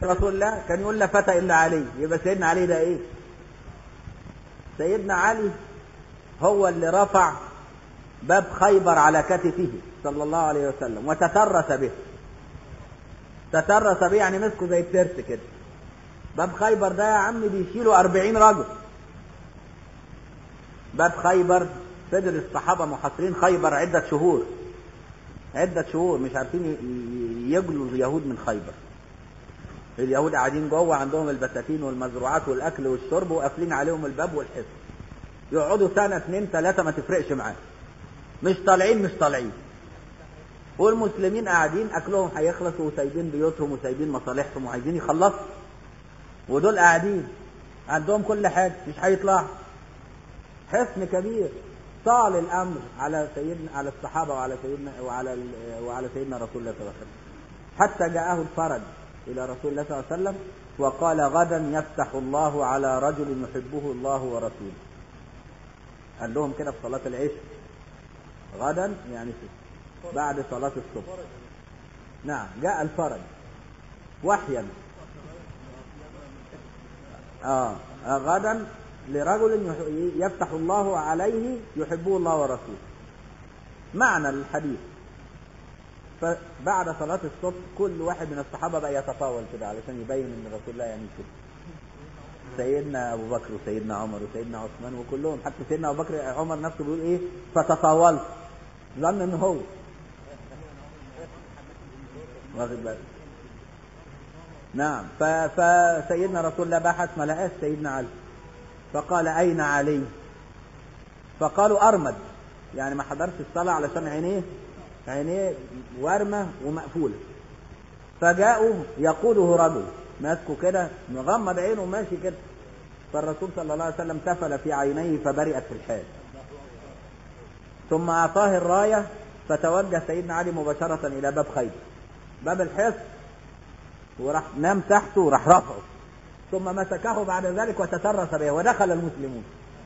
رسول الله كان يقول لا فتى الا علي يبقى سيدنا علي ده ايه سيدنا علي هو اللي رفع باب خيبر على كتفه صلى الله عليه وسلم وتترس به تترس به يعني مسكه زي الترس كده باب خيبر ده يا عم بيشيلوا أربعين رجل باب خيبر فضل الصحابة محاصرين خيبر عدة شهور عدة شهور مش عارفين ي- يجلوا اليهود من خيبر اليهود قاعدين جوه عندهم البساتين والمزروعات والاكل والشرب وقافلين عليهم الباب والحصن يقعدوا سنه اتنين تلاته ما تفرقش معاهم مش طالعين مش طالعين والمسلمين قاعدين اكلهم هيخلصوا وسايبين بيوتهم وسايبين مصالحهم وعايزين يخلصوا ودول قاعدين عندهم كل حاجه مش هيطلعوا حصن كبير طال الامر على سيدنا على الصحابه وعلى سيدنا وعلى ال- وعلى سيدنا رسول الله صلى الله عليه وسلم حتى جاءه الفرج الى رسول الله صلى الله عليه وسلم وقال غدا يفتح الله على رجل يحبه الله ورسوله قال لهم كده في صلاه العشاء غدا يعني في بعد صلاه الصبح نعم جاء الفرج وحيا آه آه، غدا لرجل يح- يفتح الله عليه يحبه الله ورسوله معنى الحديث فبعد صلاة الصبح كل واحد من الصحابة بقى يتطاول كده علشان يبين ان رسول الله يعني كده سيدنا ابو بكر وسيدنا عمر وسيدنا عثمان وكلهم حتى سيدنا ابو بكر عمر نفسه بيقول ايه فتطاولت ظن ان هو واخد بالك نعم ف- فسيدنا رسول الله بحث ما لقاش سيدنا علي فقال اين علي فقالوا ارمد يعني ما حضرش الصلاه علشان عينيه عينيه وارمه ومقفوله فجاءوا يقوده رجل ماسكه كده مغمض عينه وماشي كده فالرسول صلى الله عليه وسلم تفل في عينيه فبرئت في الحال ثم اعطاه الرايه فتوجه سيدنا علي مباشره الى باب خيبر باب الحصن وراح نام تحته وراح رفعه ثم مسكه بعد ذلك وتترس به ودخل المسلمون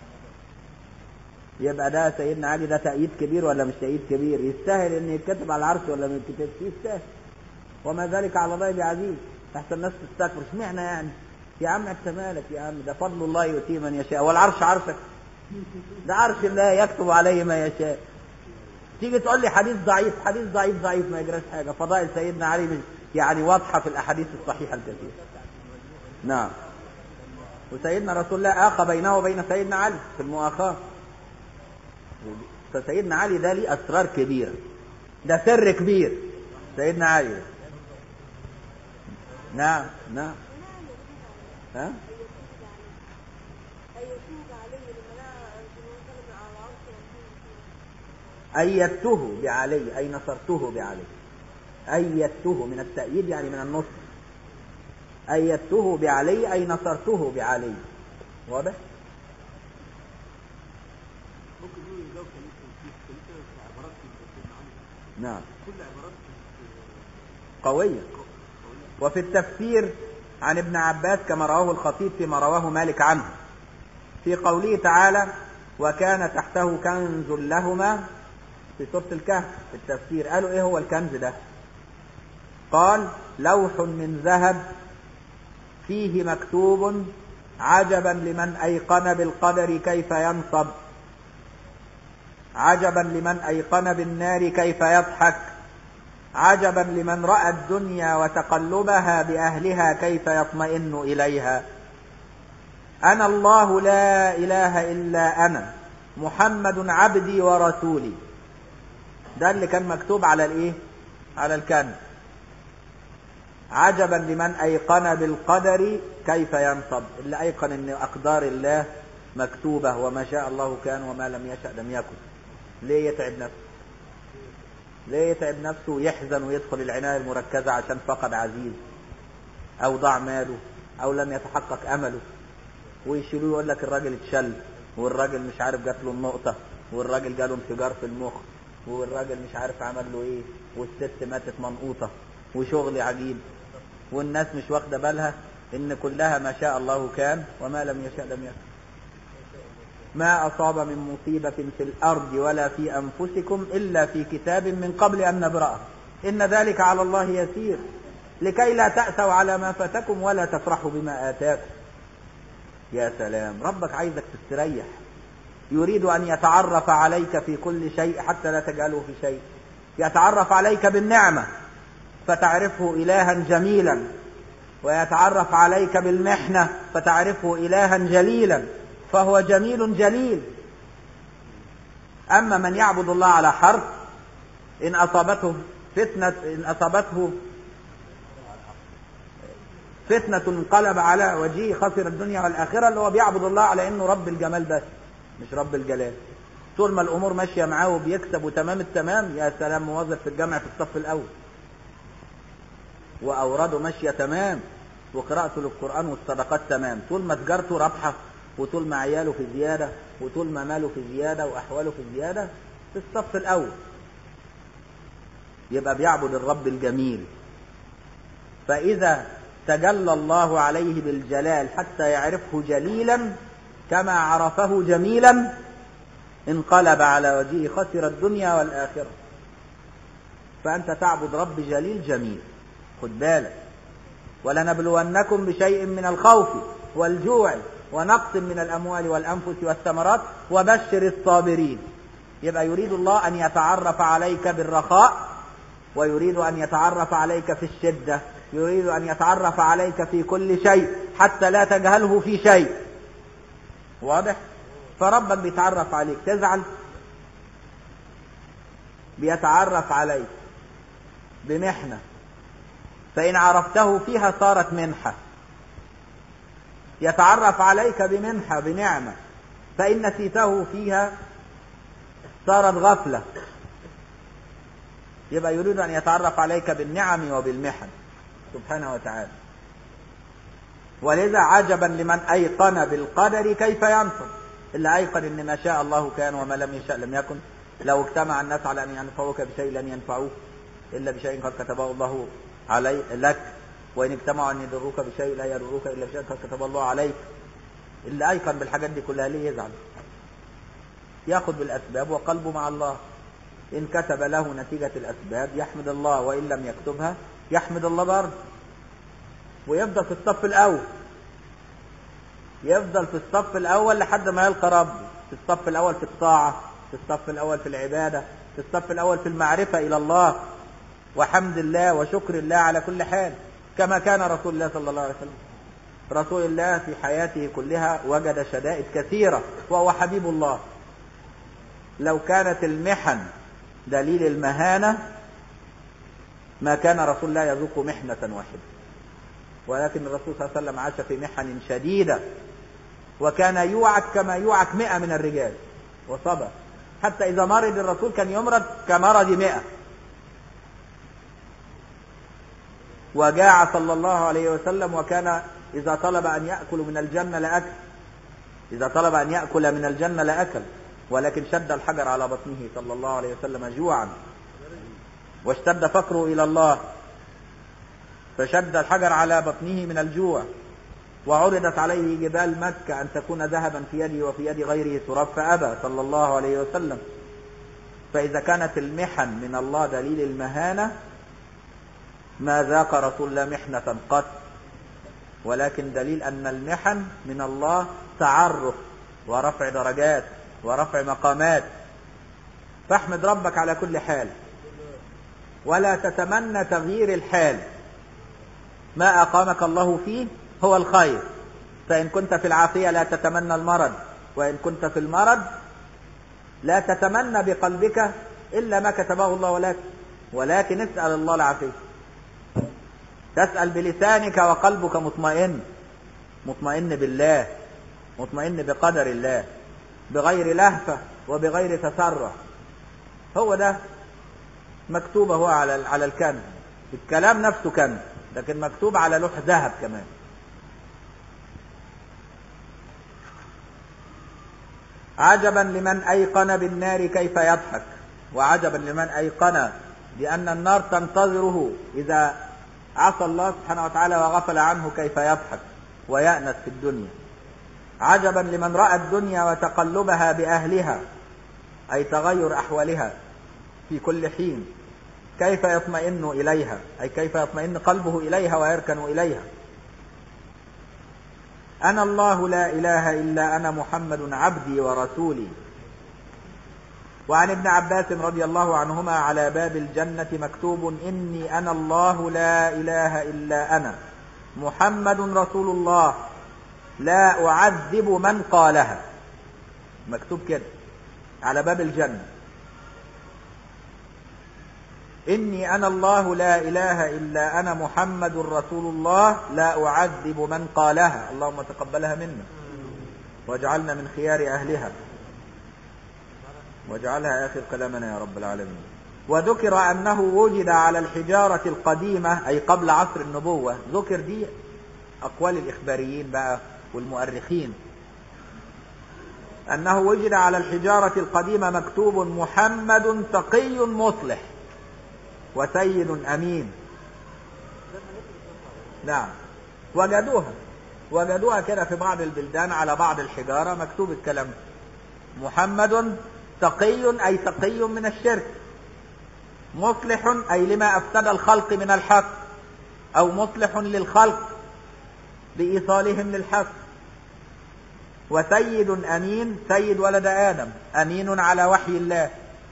يبقى ده سيدنا علي ده تأييد كبير ولا مش تأييد كبير يستاهل ان يتكتب على العرش ولا ما يتكتبش يستاهل وما ذلك على الله بعزيز احسن الناس تستكبر اشمعنى يعني يا عم انت مالك يا عم ده فضل الله يؤتيه من يشاء والعرش عرشك ده عرش الله يكتب عليه ما يشاء تيجي تقول لي حديث ضعيف حديث ضعيف ضعيف ما يجراش حاجه فضائل سيدنا علي مش- يعني واضحه في الاحاديث الصحيحه الكثيره نعم وسيدنا رسول الله اخى بينه وبين سيدنا علي في المؤاخاه فسيدنا علي ده ليه اسرار كبيره ده سر كبير سيدنا علي ده. نعم نعم ها أيدته بعلي أي نصرته بعلي أيدته من التأييد يعني من النصر أيدته بعلي أي نصرته بعلي واضح؟ ممكن نقول لو كان في كلمة عبارات في المعاني نعم كل عبارات قوية وفي التفسير عن ابن عباس كما رواه الخطيب فيما رواه مالك عنه في قوله تعالى وكان تحته كنز لهما في سورة الكهف في التفسير قالوا ايه هو الكنز ده قال لوح من ذهب فيه مكتوب عجبا لمن أيقن بالقدر كيف ينصب عجبا لمن أيقن بالنار كيف يضحك عجبا لمن رأى الدنيا وتقلبها بأهلها كيف يطمئن إليها أنا الله لا إله إلا أنا محمد عبدي ورسولي ده اللي كان مكتوب على الإيه على الكنز عجبا لمن أيقن بالقدر كيف ينصب اللي أيقن أن أقدار الله مكتوبة وما شاء الله كان وما لم يشأ لم يكن ليه يتعب نفسه ليه يتعب نفسه ويحزن ويدخل العناية المركزة عشان فقد عزيز أو ضاع ماله أو لم يتحقق أمله ويشيلوه يقول لك الراجل اتشل والراجل مش عارف جات له النقطة والراجل جاله انفجار في المخ والراجل مش عارف عمل له ايه والست ماتت منقوطة وشغل عجيب والناس مش واخدة بالها ان كلها ما شاء الله كان وما لم يشاء لم يكن ما أصاب من مصيبة في الأرض ولا في أنفسكم إلا في كتاب من قبل أن نبرأه إن ذلك على الله يسير لكي لا تأسوا على ما فاتكم ولا تفرحوا بما آتاكم يا سلام ربك عايزك تستريح يريد أن يتعرف عليك في كل شيء حتى لا تجعله في شيء يتعرف عليك بالنعمة فتعرفه إلها جميلا ويتعرف عليك بالمحنة فتعرفه إلها جليلا فهو جميل جليل أما من يعبد الله على حرف إن أصابته فتنة إن أصابته فتنة انقلب على وجهه خسر الدنيا والآخرة اللي هو بيعبد الله على إنه رب الجمال بس مش رب الجلال طول ما الأمور ماشية معاه وبيكسب وتمام التمام يا سلام موظف في الجامع في الصف الأول وأوراده ماشية تمام وقراءته للقرآن والصدقات تمام طول ما تجارته رابحة وطول ما عياله في زيادة وطول ما ماله في زيادة وأحواله في زيادة في الصف الأول يبقى بيعبد الرب الجميل فإذا تجلى الله عليه بالجلال حتى يعرفه جليلا كما عرفه جميلا انقلب على وجهه خسر الدنيا والآخرة فأنت تعبد رب جليل جميل خد بالك ولنبلونكم بشيء من الخوف والجوع ونقص من الأموال والأنفس والثمرات وبشر الصابرين يبقى يريد الله أن يتعرف عليك بالرخاء ويريد أن يتعرف عليك في الشدة يريد أن يتعرف عليك في كل شيء حتى لا تجهله في شيء واضح فربك بيتعرف عليك تزعل بيتعرف عليك بمحنة فإن عرفته فيها صارت منحة يتعرف عليك بمنحة بنعمة فإن نسيته فيها صارت غفلة يبقى يريد أن يتعرف عليك بالنعم وبالمحن سبحانه وتعالى ولذا عجبا لمن أيقن بالقدر كيف ينصر اللي أيقن أن ما شاء الله كان وما لم يشاء لم يكن لو اجتمع الناس على أن ينفعوك بشيء لن ينفعوك إلا بشيء قد كتبه الله علي لك وإن اجتمعوا أن يضروك بشيء لا يضروك إلا بشيء قد كتب الله عليك اللي أيقن بالحاجات دي كلها ليه يزعل ياخذ بالأسباب وقلبه مع الله إن كتب له نتيجة الأسباب يحمد الله وإن لم يكتبها يحمد الله برضه ويفضل في الصف الأول يفضل في الصف الأول لحد ما يلقى ربه في الصف الأول في الطاعة في الصف الأول في العبادة في الصف الأول في المعرفة إلى الله وحمد الله وشكر الله على كل حال كما كان رسول الله صلى الله عليه وسلم رسول الله في حياته كلها وجد شدائد كثيرة وهو حبيب الله لو كانت المحن دليل المهانة ما كان رسول الله يذوق محنة واحدة ولكن الرسول صلى الله عليه وسلم عاش في محن شديدة وكان يوعك كما يوعك مئة من الرجال وصبر حتى إذا مرض الرسول كان يمرض كمرض مئة وجاع صلى الله عليه وسلم وكان إذا طلب أن يأكل من الجنة لأكل إذا طلب أن يأكل من الجنة لأكل ولكن شد الحجر على بطنه صلى الله عليه وسلم جوعا واشتد فقره إلى الله فشد الحجر على بطنه من الجوع وعرضت عليه جبال مكة أن تكون ذهبا في يده وفي يد غيره تراب فأبى صلى الله عليه وسلم فإذا كانت المحن من الله دليل المهانة ما ذاق رسول الله محنة قط ولكن دليل أن المحن من الله تعرف ورفع درجات ورفع مقامات فاحمد ربك على كل حال ولا تتمنى تغيير الحال ما أقامك الله فيه هو الخير فإن كنت في العافية لا تتمنى المرض وإن كنت في المرض لا تتمنى بقلبك إلا ما كتبه الله لك ولكن اسأل الله العافية تسأل بلسانك وقلبك مطمئن مطمئن بالله مطمئن بقدر الله بغير لهفة وبغير تسرع هو ده مكتوب هو على على الكنز الكلام نفسه كنز لكن مكتوب على لوح ذهب كمان عجبا لمن أيقن بالنار كيف يضحك وعجبا لمن أيقن بأن النار تنتظره إذا عصى الله سبحانه وتعالى وغفل عنه كيف يضحك ويأنس في الدنيا عجبا لمن رأى الدنيا وتقلبها بأهلها أي تغير أحوالها في كل حين كيف يطمئن إليها أي كيف يطمئن قلبه إليها ويركن إليها أنا الله لا إله إلا أنا محمد عبدي ورسولي وعن ابن عباس رضي الله عنهما على باب الجنة مكتوب إني أنا الله لا إله إلا أنا محمد رسول الله لا أعذب من قالها مكتوب كده على باب الجنة إني أنا الله لا إله إلا أنا محمد رسول الله لا أعذب من قالها اللهم تقبلها منا واجعلنا من خيار أهلها واجعلها آخر كلامنا يا رب العالمين وذكر أنه وجد على الحجارة القديمة أي قبل عصر النبوة ذكر دي أقوال الإخباريين بقى والمؤرخين أنه وجد على الحجارة القديمة مكتوب محمد تقي مصلح وسيد أمين نعم وجدوها وجدوها كده في بعض البلدان على بعض الحجارة مكتوب الكلام محمد تقي أي تقي من الشرك مصلح أي لما أفسد الخلق من الحق أو مصلح للخلق بإيصالهم للحق وسيد أمين سيد ولد آدم أمين على وحي الله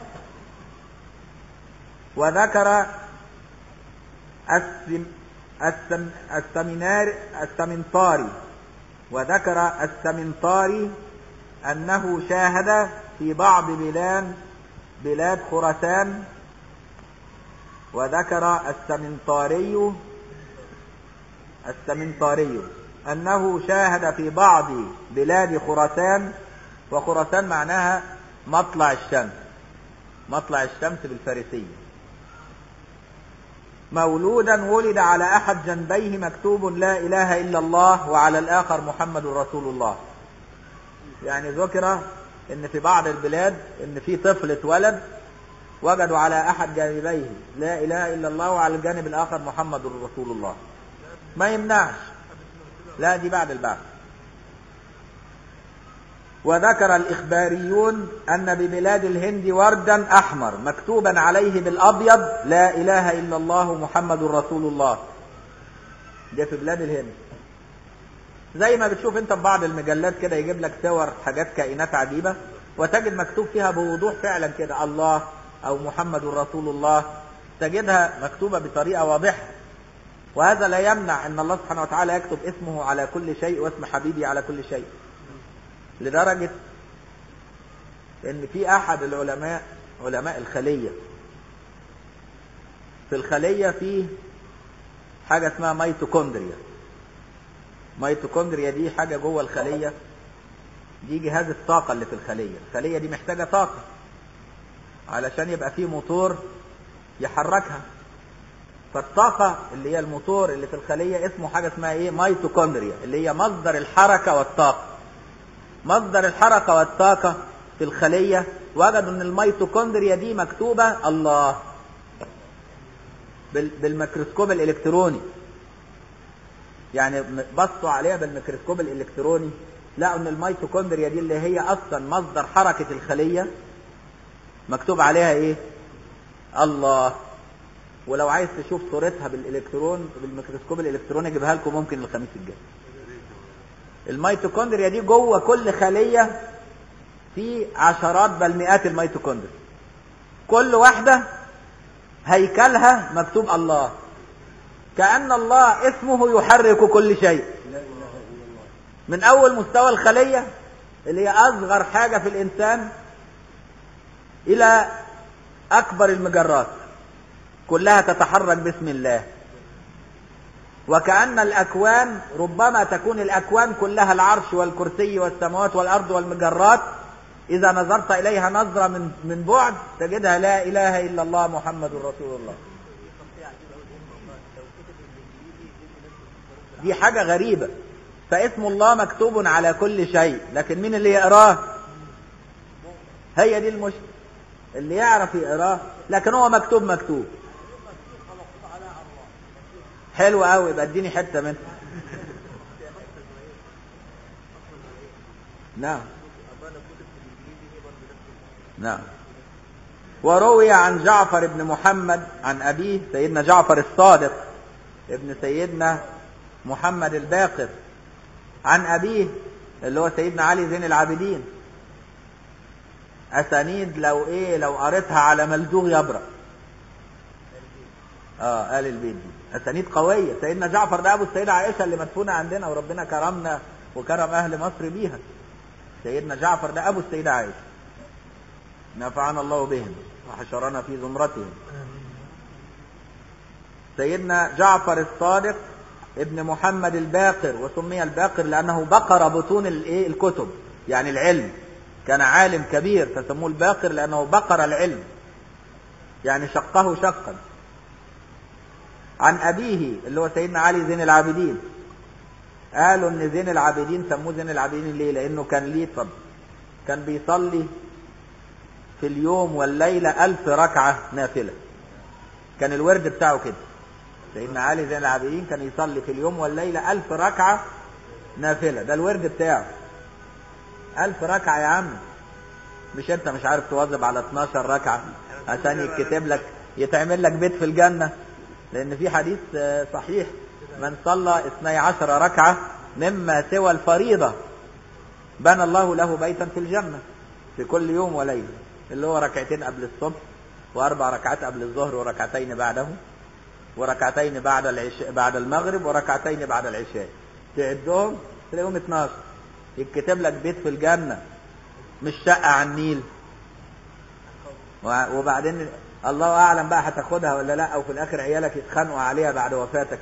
وذكر السم السم السمينار السمنطاري وذكر السمنطاري أنه شاهد في بعض بلاد بلاد خراسان وذكر السمنطاري السمنطاري أنه شاهد في بعض بلاد خراسان وخراسان معناها مطلع الشمس مطلع الشمس بالفارسية مولودا ولد على أحد جنبيه مكتوب لا إله إلا الله وعلى الآخر محمد رسول الله يعني ذكر ان في بعض البلاد ان في طفل اتولد وجدوا على احد جانبيه لا اله الا الله وعلى الجانب الاخر محمد رسول الله ما يمنعش لا دي بعد البعث وذكر الإخباريون أن ببلاد الهند وردا أحمر مكتوبا عليه بالأبيض لا إله إلا الله محمد رسول الله ده في بلاد الهند زي ما بتشوف انت في بعض المجلات كده يجيب لك صور حاجات كائنات عجيبة وتجد مكتوب فيها بوضوح فعلا كده الله أو محمد رسول الله تجدها مكتوبة بطريقة واضحة وهذا لا يمنع أن الله سبحانه وتعالى يكتب اسمه على كل شيء واسم حبيبي على كل شيء لدرجة ان في احد العلماء علماء الخلية في الخلية في حاجة اسمها ميتوكوندريا ميتوكوندريا دي حاجة جوه الخلية دي جهاز الطاقة اللي في الخلية الخلية دي محتاجة طاقة علشان يبقى فيه موتور يحركها فالطاقة اللي هي الموتور اللي في الخلية اسمه حاجة اسمها ايه ميتوكوندريا اللي هي مصدر الحركة والطاقة مصدر الحركة والطاقة في الخلية وجدوا ان الميتوكوندريا دي مكتوبة الله بالميكروسكوب الالكتروني يعني بصوا عليها بالميكروسكوب الالكتروني لقوا ان الميتوكوندريا دي اللي هي اصلا مصدر حركة الخلية مكتوب عليها ايه الله ولو عايز تشوف صورتها بالالكترون بالميكروسكوب الالكتروني اجيبها لكم ممكن الخميس الجاي الميتوكوندريا دي جوه كل خلية في عشرات بل مئات الميتوكوندريا كل واحدة هيكلها مكتوب الله كأن الله اسمه يحرك كل شيء من أول مستوى الخلية اللي هي أصغر حاجة في الإنسان إلى أكبر المجرات كلها تتحرك باسم الله وكأن الأكوان ربما تكون الأكوان كلها العرش والكرسي والسماوات والأرض والمجرات إذا نظرت إليها نظرة من من بعد تجدها لا إله إلا الله محمد رسول الله دي حاجة غريبة فاسم الله مكتوب على كل شيء لكن مين اللي يقراه هي دي المشكلة اللي يعرف يقراه لكن هو مكتوب مكتوب حلو قوي يبقى اديني حته منه نعم نعم وروي عن جعفر بن محمد عن أبيه سيدنا جعفر الصادق ابن سيدنا محمد الباقر عن أبيه اللي هو سيدنا علي زين العابدين أسانيد لو إيه لو قريتها على ملزوغ يبرأ اه آل البيت دي أسانيد قوية سيدنا جعفر ده أبو السيدة عائشة اللي مدفونة عندنا وربنا كرمنا وكرم أهل مصر بيها سيدنا جعفر ده أبو السيدة عائشة نفعنا الله بهم وحشرنا في زمرتهم سيدنا جعفر الصادق ابن محمد الباقر وسمي الباقر لأنه بقر بطون الايه الكتب يعني العلم كان عالم كبير فسموه الباقر لأنه بقر العلم يعني شقه شقا عن أبيه اللي هو سيدنا علي زين العابدين قالوا ان زين العابدين سموه زين العابدين ليه لانه كان ليه فضل كان بيصلي في اليوم والليلة ألف ركعة نافلة كان الورد بتاعه كده سيدنا علي زين العابدين كان يصلي في اليوم والليلة ألف ركعة نافلة ده الورد بتاعه ألف ركعة يا عم مش انت مش عارف تواظب على 12 ركعة عشان يتكتب لك يتعمل لك بيت في الجنة لأن في حديث آه، صحيح من صلى اثني عشر ركعة مما سوى الفريضة بنى الله له بيتا في الجنة في كل يوم وليلة اللي هو ركعتين قبل الصبح وأربع ركعات قبل الظهر وركعتين بعده وركعتين بعد العشاء بعد المغرب وركعتين بعد العشاء تعدهم تلاقيهم 12 يتكتب لك بيت في الجنة مش شقة على النيل و- وبعدين الله أعلم بقى هتاخدها ولا لا أو في الآخر عيالك يتخانقوا عليها بعد وفاتك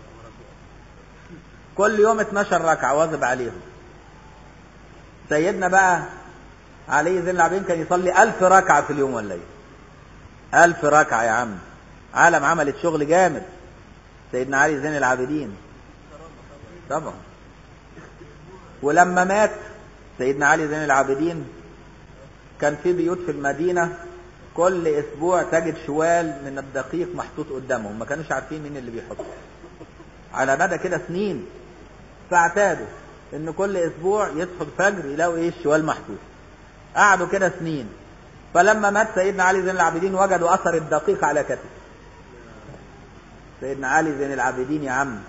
كل يوم 12 ركعة واظب عليهم سيدنا بقى علي زين العابدين كان يصلي ألف ركعة في اليوم والليل ألف ركعة يا عم عالم عملت شغل جامد سيدنا علي زين العابدين طبعا ولما مات سيدنا علي زين العابدين كان في بيوت في المدينة كل أسبوع تجد شوال من الدقيق محطوط قدامهم ما كانوش عارفين مين اللي بيحطه على مدى كده سنين فاعتادوا ان كل اسبوع يصحوا الفجر يلاقوا ايه الشوال محطوط قعدوا كده سنين فلما مات سيدنا علي زين العابدين وجدوا اثر الدقيق على كتفه سيدنا علي زين العابدين يا عم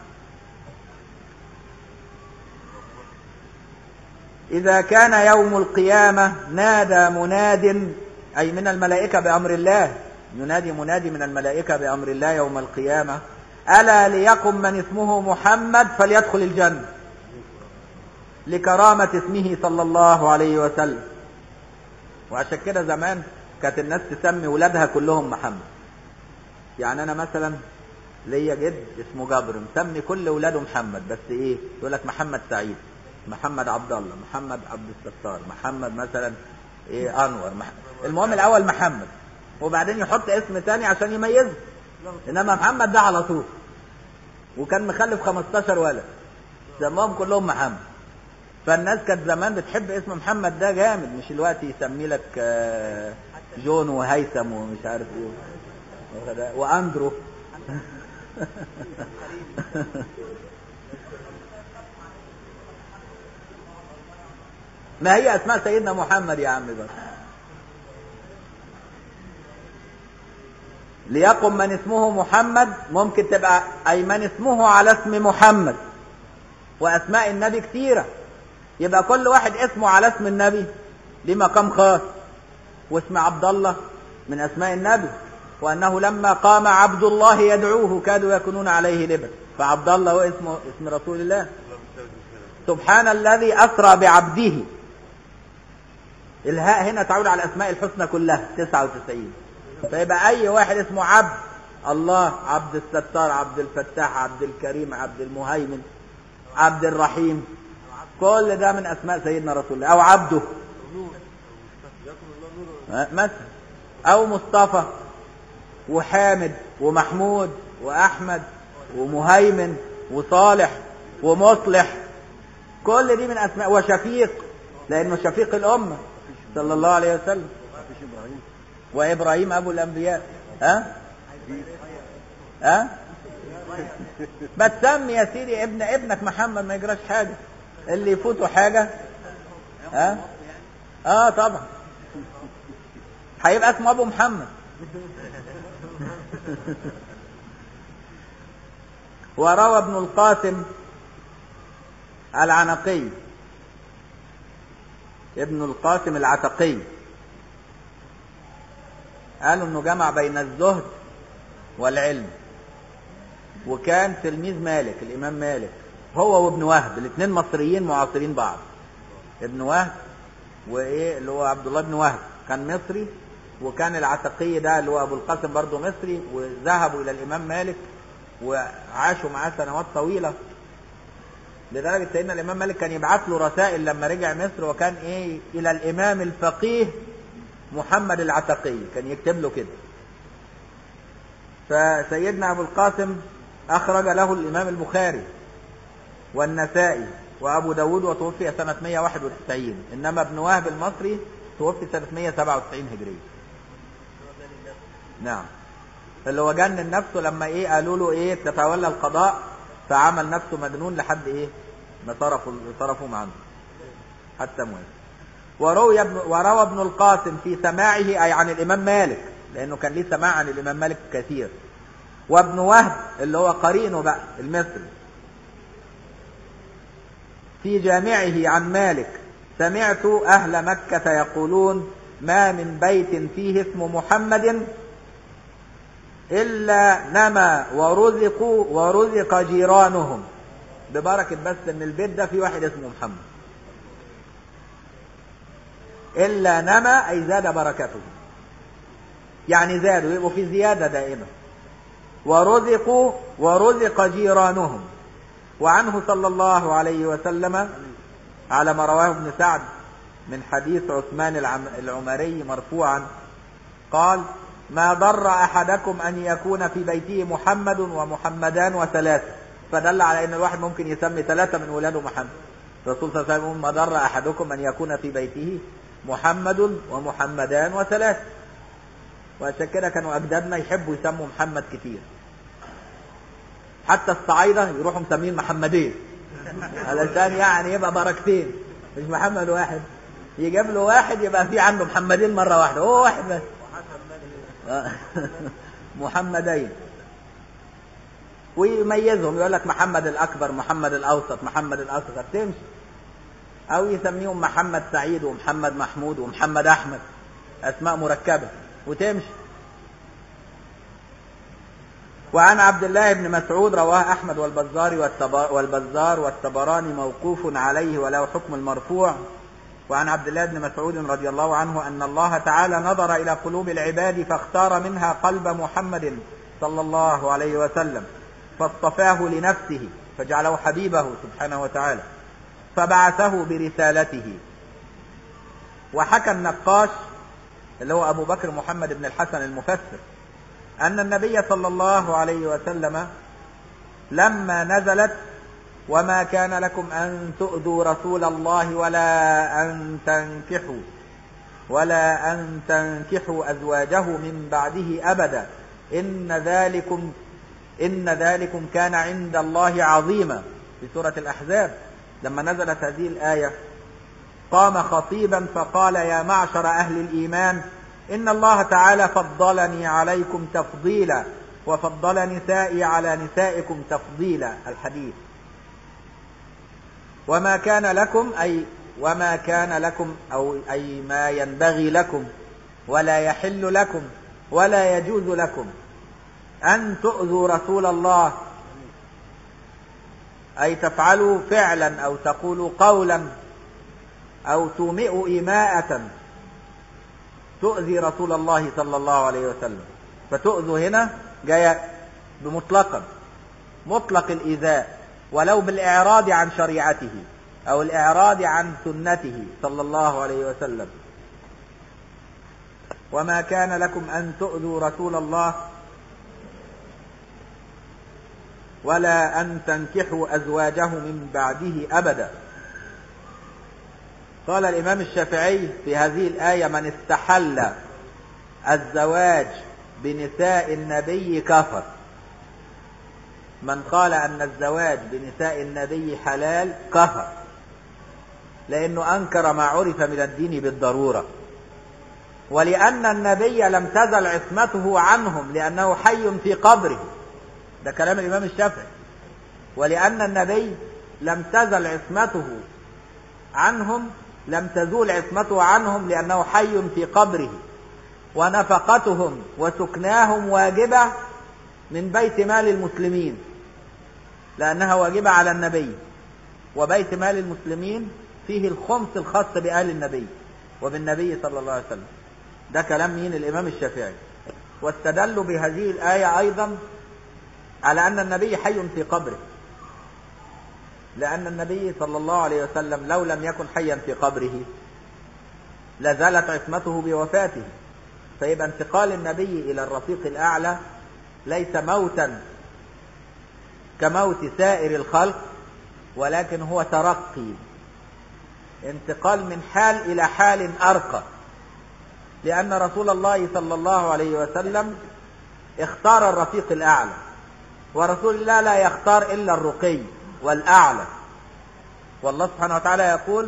إذا كان يوم القيامة نادى مناد أي من الملائكة بأمر الله ينادي منادي من الملائكة بأمر الله يوم القيامة ألا ليقم من اسمه محمد فليدخل الجنة لكرامة اسمه صلى الله عليه وسلم وعشان كده زمان كانت الناس تسمي ولادها كلهم محمد يعني أنا مثلا ليا جد اسمه جابر مسمي كل ولاده محمد بس ايه يقول لك محمد سعيد محمد عبد الله محمد عبد الستار محمد مثلا ايه انور مح... المهم الاول محمد وبعدين يحط اسم تاني عشان يميزه انما محمد ده على طول وكان مخلف 15 ولد سماهم كلهم محمد فالناس كانت زمان بتحب اسم محمد ده جامد مش الوقت يسمي لك آه، جون وهيثم ومش عارف ايه واندرو ما هي اسماء سيدنا محمد يا عم بس ليقم من اسمه محمد ممكن تبقى اي من اسمه على اسم محمد واسماء النبي كتيرة يبقى كل واحد اسمه على اسم النبي ليه مقام خاص واسم عبد الله من اسماء النبي وانه لما قام عبد الله يدعوه كادوا يكونون عليه لبس فعبد الله هو اسمه اسم رسول الله سبحان الذي اسرى بعبده الهاء هنا تعود على الاسماء الحسنى كلها 99 فيبقى اي واحد اسمه عبد الله عبد الستار عبد الفتاح عبد الكريم عبد المهيمن عبد الرحيم كل ده من اسماء سيدنا رسول الله او عبده ها، مثلا او مصطفى وحامد ومحمود واحمد ومهيمن وصالح ومصلح كل دي من اسماء وشفيق لانه شفيق الامه صلى الله عليه وسلم وابراهيم ابو الانبياء ها ها ما تسمي يا سيدي ابن ابنك محمد ما يجراش حاجه اللي يفوته حاجه ها اه طبعا هيبقى اسمه ابو محمد وروى ابن القاسم العنقي ابن القاسم العتقي قالوا انه جمع بين الزهد والعلم وكان تلميذ مالك الامام مالك هو وابن وهب الاثنين مصريين معاصرين بعض ابن وهب وايه اللي هو عبد الله بن وهب كان مصري وكان العتقي ده اللي هو ابو القاسم برضه مصري وذهبوا الى الامام مالك وعاشوا معاه سنوات طويله لدرجه سيدنا الامام مالك كان يبعث له رسائل لما رجع مصر وكان ايه الى الامام الفقيه محمد العتقي كان يكتب له كده فسيدنا ابو القاسم اخرج له الامام البخاري والنسائي وابو داود وتوفي سنه 191 انما ابن وهب المصري توفي سنه 197 هجريه نعم اللي هو جنن نفسه لما ايه قالوا له ايه تتولى القضاء فعمل نفسه مجنون لحد ايه ما صرفوا صرفوا عنه حتى موت وروي ابن وروى ابن القاسم في سماعه اي عن الامام مالك لانه كان ليه سماع عن الامام مالك كثير وابن وهب اللي هو قرينه بقى المصري في جامعه عن مالك سمعت اهل مكه يقولون ما من بيت فيه اسم محمد إلا نما ورزقوا ورزق جيرانهم ببركة بس إن البيت ده فيه واحد اسمه محمد إلا نما أي زاد بركته يعني زادوا يبقوا في زيادة دائمة ورزقوا ورزق جيرانهم وعنه صلى الله عليه وسلم على ما رواه ابن سعد من حديث عثمان العم العمري مرفوعا قال ما ضر أحدكم أن يكون في بيته محمد ومحمدان وثلاثة فدل على أن الواحد ممكن يسمي ثلاثة من ولاده محمد الرسول صلى الله عليه وسلم ما ضر أحدكم أن يكون في بيته محمد ومحمدان وثلاثة وعشان كده كانوا أجدادنا يحبوا يسموا محمد كتير حتى الصعايدة يروحوا مسمين محمدين علشان يعني يبقى بركتين مش محمد واحد يجيب له واحد يبقى في عنده محمدين مرة واحدة هو واحد بس محمدين ويميزهم يقول لك محمد الأكبر محمد الأوسط محمد الأصغر تمشي أو يسميهم محمد سعيد ومحمد محمود ومحمد أحمد أسماء مركبة وتمشي وعن عبد الله بن مسعود رواه أحمد والبزار والبزار والطبراني موقوف عليه وله حكم المرفوع وعن عبد الله بن مسعود رضي الله عنه أن الله تعالى نظر إلى قلوب العباد فاختار منها قلب محمد صلى الله عليه وسلم فاصطفاه لنفسه فجعله حبيبه سبحانه وتعالى فبعثه برسالته وحكى النقاش اللي هو أبو بكر محمد بن الحسن المفسر أن النبي صلى الله عليه وسلم لما نزلت وما كان لكم أن تؤذوا رسول الله ولا أن تنكحوا ولا أن تنكحوا أزواجه من بعده أبدا إن ذلكم إن ذلكم كان عند الله عظيما في سورة الأحزاب لما نزلت هذه الآية قام خطيبا فقال يا معشر أهل الإيمان إن الله تعالى فضلني عليكم تفضيلا وفضل نسائي على نسائكم تفضيلا الحديث وما كان لكم أي وما كان لكم أو أي ما ينبغي لكم ولا يحل لكم ولا يجوز لكم أن تؤذوا رسول الله أي تفعلوا فعلا أو تقولوا قولا أو تومئوا إيماءة تؤذي رسول الله صلى الله عليه وسلم فتؤذوا هنا جاية بمطلقا مطلق الإيذاء ولو بالإعراض عن شريعته أو الإعراض عن سنته صلى الله عليه وسلم وما كان لكم أن تؤذوا رسول الله ولا أن تنكحوا أزواجه من بعده أبدا قال الإمام الشافعي في هذه الآية من استحل الزواج بنساء النبي كفر من قال أن الزواج بنساء النبي حلال كفر لأنه أنكر ما عرف من الدين بالضرورة ولأن النبي لم تزل عصمته عنهم لأنه حي في قبره ده كلام الإمام الشافعي ولأن النبي لم تزل عصمته عنهم لم تزول عصمته عنهم لأنه حي في قبره ونفقتهم وسكناهم واجبة من بيت مال المسلمين لأنها واجبة على النبي وبيت مال المسلمين فيه الخمس الخاص بآل النبي وبالنبي صلى الله عليه وسلم ده كلام مين الإمام الشافعي واستدلوا بهذه الآية أيضا على أن النبي حي في قبره لأن النبي صلى الله عليه وسلم لو لم يكن حيا في قبره لزالت عصمته بوفاته فيبقى انتقال النبي إلى الرفيق الأعلى ليس موتا كموت سائر الخلق ولكن هو ترقي انتقال من حال إلى حال أرقى لأن رسول الله صلى الله عليه وسلم اختار الرفيق الأعلى ورسول الله لا يختار إلا الرقي والأعلى والله سبحانه وتعالى يقول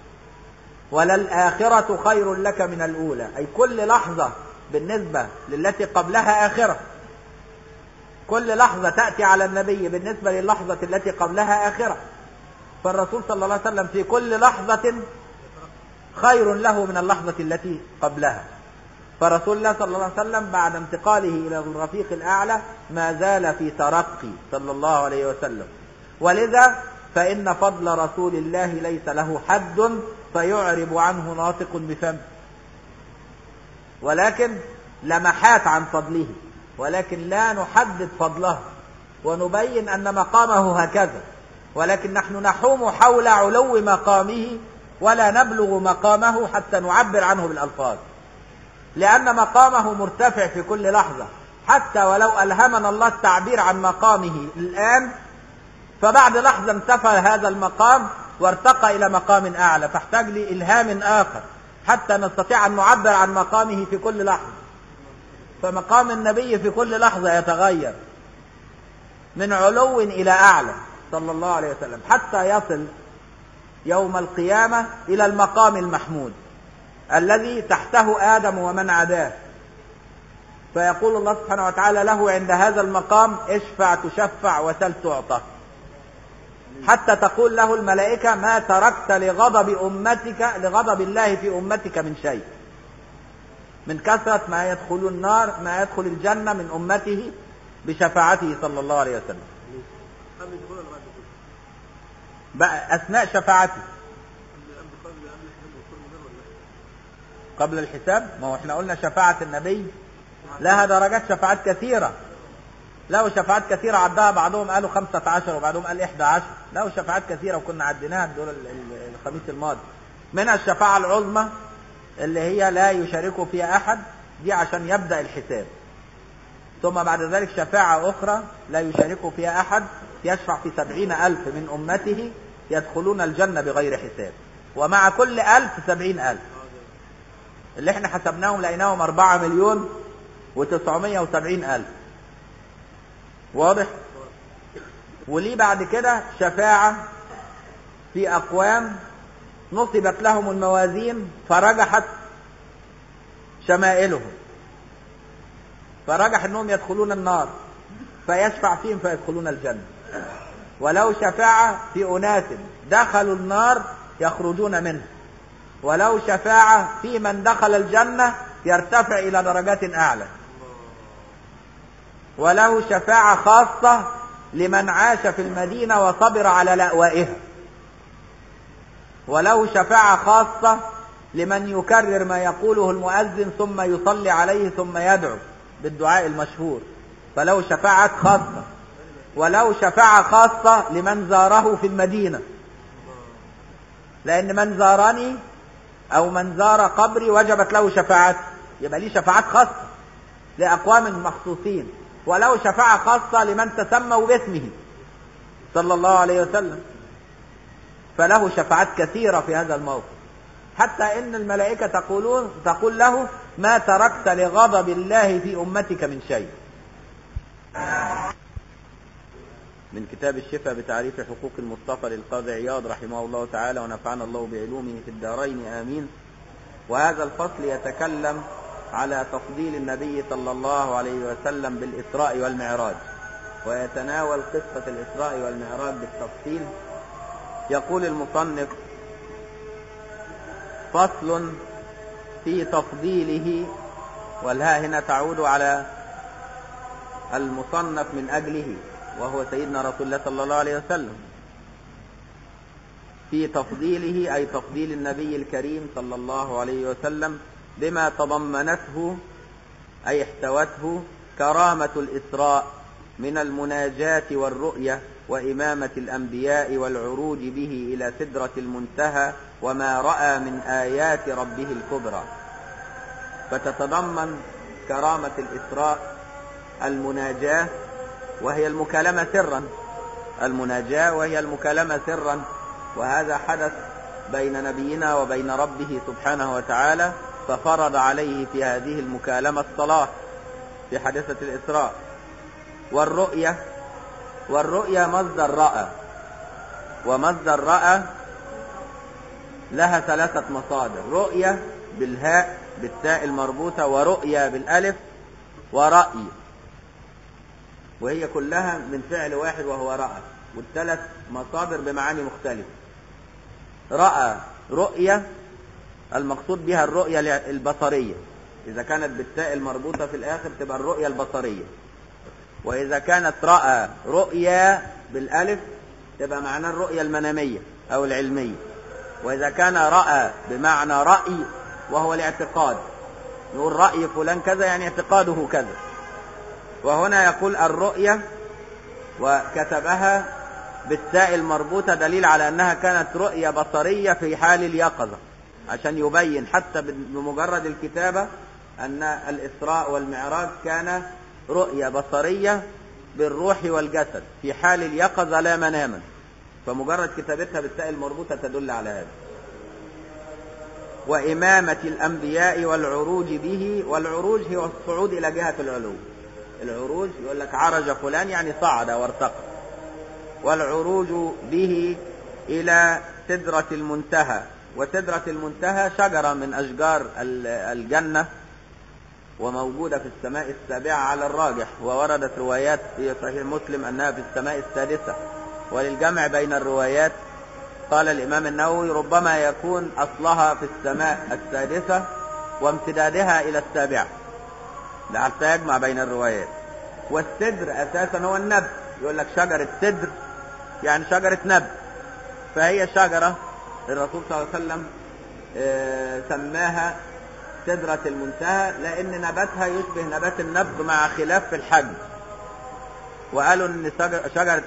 وللآخرة خير لك من الأولى أي كل لحظة بالنسبة للتي قبلها آخرة كل لحظة تأتي على النبي بالنسبة للحظة التي قبلها آخرة فالرسول صلى الله عليه وسلم في كل لحظة خير له من اللحظة التي قبلها فرسول الله صلى الله عليه وسلم بعد انتقاله إلى الرفيق الأعلى ما زال في ترقي صلى الله عليه وسلم ولذا فإن فضل رسول الله ليس له حد فيعرب عنه ناطق بفم ولكن لمحات عن فضله ولكن لا نحدد فضله ونبين أن مقامه هكذا ولكن نحن نحوم حول علو مقامه ولا نبلغ مقامه حتى نعبر عنه بالألفاظ لأن مقامه مرتفع في كل لحظة حتى ولو ألهمنا الله التعبير عن مقامه الآن فبعد لحظة انتفى هذا المقام وارتقى إلى مقام أعلى فاحتاج لإلهام آخر حتى نستطيع أن نعبر عن مقامه في كل لحظة فمقام النبي في كل لحظة يتغير من علو إلى أعلى صلى الله عليه وسلم حتى يصل يوم القيامة إلى المقام المحمود الذي تحته آدم ومن عداه فيقول الله سبحانه وتعالى له عند هذا المقام اشفع تشفع وسل تعطى حتى تقول له الملائكة ما تركت لغضب أمتك لغضب الله في أمتك من شيء من كثرة ما يدخل النار ما يدخل الجنة من أمته بشفاعته صلى الله عليه وسلم قبل الدخول ولا بعد الدخول؟ بقى أثناء شفاعته قبل قبل قبل الحساب والدخول من غير ولا لا؟ قبل الحساب ما هو احنا قلنا شفاعة النبي لها درجات شفاعات كثيرة له شفاعات كثيرة عدها بعضهم قالوا خمسة عشر وبعضهم قال إحدى عشر له شفاعات كثيرة وكنا عديناها دول ال- ال- الخميس الماضي منها الشفاعة العظمى اللي هي لا يشاركه فيها أحد دي عشان يبدأ الحساب ثم بعد ذلك شفاعة أخرى لا يشاركه فيها أحد يشفع في سبعين ألف من أمته يدخلون الجنة بغير حساب ومع كل ألف سبعين ألف اللي احنا حسبناهم لقيناهم أربعة مليون وتسعمية وسبعين ألف واضح وليه بعد كده شفاعة في أقوام نصبت لهم الموازين فرجحت شمائلهم فرجح انهم يدخلون النار فيشفع فيهم فيدخلون الجنة ولو شفاعة في أناس دخلوا النار يخرجون منها ولو شفاعة في من دخل الجنة يرتفع إلى درجات أعلى وله شفاعة خاصة لمن عاش في المدينة وصبر على لأوائها وله شفاعة خاصة لمن يكرر ما يقوله المؤذن ثم يصلي عليه ثم يدعو بالدعاء المشهور فله شفاعة خاصة وله شفاعة خاصة لمن زاره في المدينة لأن من زارني أو من زار قبري وجبت له شفاعات يبقى ليه شفاعات خاصة لأقوام مخصوصين وله شفاعة خاصة لمن تسموا باسمه صلى الله عليه وسلم فله شفاعات كثيرة في هذا الموقف حتى إن الملائكة تقولون تقول له ما تركت لغضب الله في أمتك من شيء من كتاب الشفاء بتعريف حقوق المصطفى للقاضي عياض رحمه الله تعالى ونفعنا الله بعلومه في الدارين آمين وهذا الفصل يتكلم على تفضيل النبي صلى الله عليه وسلم بالإسراء والمعراج ويتناول قصة الإسراء والمعراج بالتفصيل يقول المصنف فصل في تفضيله والهاء هنا تعود على المصنف من أجله وهو سيدنا رسول الله صلى الله عليه وسلم في تفضيله أي تفضيل النبي الكريم صلى الله عليه وسلم بما تضمنته أي احتوته كرامة الإسراء من المناجاة والرؤية وإمامة الأنبياء والعروج به إلى سدرة المنتهى وما رأى من آيات ربه الكبرى فتتضمن كرامة الإسراء المناجاة وهي المكالمة سرا المناجاة وهي المكالمة سرا وهذا حدث بين نبينا وبين ربه سبحانه وتعالى ففرض عليه في هذه المكالمة الصلاة في حادثة الإسراء والرؤية والرؤية مصدر رأى ومصدر رأى لها ثلاثة مصادر رؤية بالهاء بالتاء المربوطة ورؤية بالألف ورأي وهي كلها من فعل واحد وهو رأى والثلاث مصادر بمعاني مختلفة رأى رؤية المقصود بها الرؤية البصرية إذا كانت بالتاء المربوطة في الآخر تبقى الرؤية البصرية وإذا كانت رأى رؤيا بالألف تبقى معناه الرؤية المنامية أو العلمية وإذا كان رأى بمعنى رأي وهو الاعتقاد نقول رأي فلان كذا يعني اعتقاده كذا وهنا يقول الرؤية وكتبها بالتاء المربوطة دليل على أنها كانت رؤية بصرية في حال اليقظة عشان يبين حتى بمجرد الكتابة أن الإسراء والمعراج كان رؤية بصرية بالروح والجسد في حال اليقظة لا مناما فمجرد كتابتها بالتاء المربوطة تدل على هذا وإمامة الأنبياء والعروج به والعروج هو الصعود إلى جهة العلو العروج يقول لك عرج فلان يعني صعد وارتقى والعروج به إلى سدرة المنتهى وسدرة المنتهى شجرة من أشجار الجنة وموجودة في السماء السابعة على الراجح ووردت روايات في صحيح مسلم أنها في السماء السادسة وللجمع بين الروايات قال الإمام النووي ربما يكون أصلها في السماء السادسة وامتدادها إلى السابعة لحتى يجمع بين الروايات والسدر أساسا هو النبت يقول لك شجرة سدر يعني شجرة نبت فهي شجرة الرسول صلى الله عليه وسلم سماها سدرة المنتهى لأن نباتها يشبه نبات النبض مع خلاف في الحجم وقالوا ان شجرة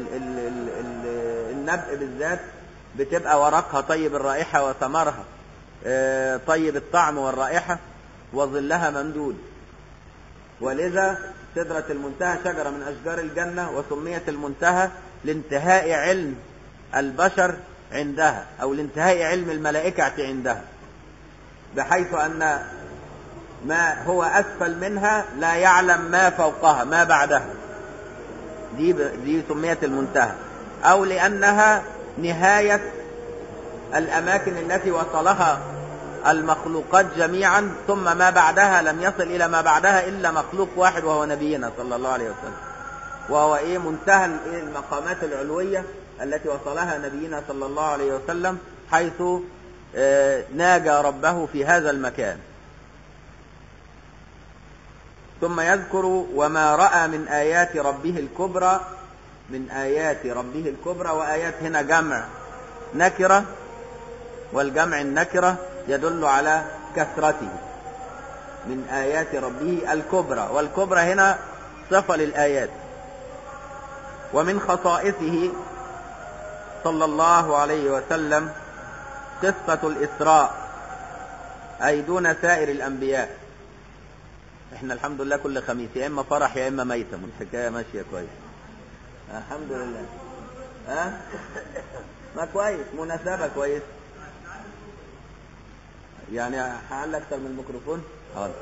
النبق بالذات بتبقى ورقها طيب الرائحة وثمرها طيب الطعم والرائحة وظلها ممدود ولذا سدرة المنتهى شجرة من أشجار الجنة وسميت المنتهى لانتهاء علم البشر عندها أو لانتهاء علم الملائكة عندها بحيث أن ما هو أسفل منها لا يعلم ما فوقها ما بعدها دي دي سميت المنتهى أو لأنها نهاية الأماكن التي وصلها المخلوقات جميعا ثم ما بعدها لم يصل إلى ما بعدها إلا مخلوق واحد وهو نبينا صلى الله عليه وسلم وهو إيه منتهى المقامات العلوية التي وصلها نبينا صلى الله عليه وسلم حيث ناجى ربه في هذا المكان ثم يذكر وما رأى من آيات ربه الكبرى من آيات ربه الكبرى وآيات هنا جمع نكرة والجمع النكرة يدل على كثرته من آيات ربه الكبرى والكبرى هنا صفة للآيات ومن خصائصه صلى الله عليه وسلم قصة الإسراء أي دون سائر الأنبياء احنا الحمد لله كل خميس يا إما فرح يا إما ميتم والحكاية ماشية كويس الحمد لله ها أه؟ ما كويس مناسبة كويس يعني هعلي أكتر من الميكروفون حاضر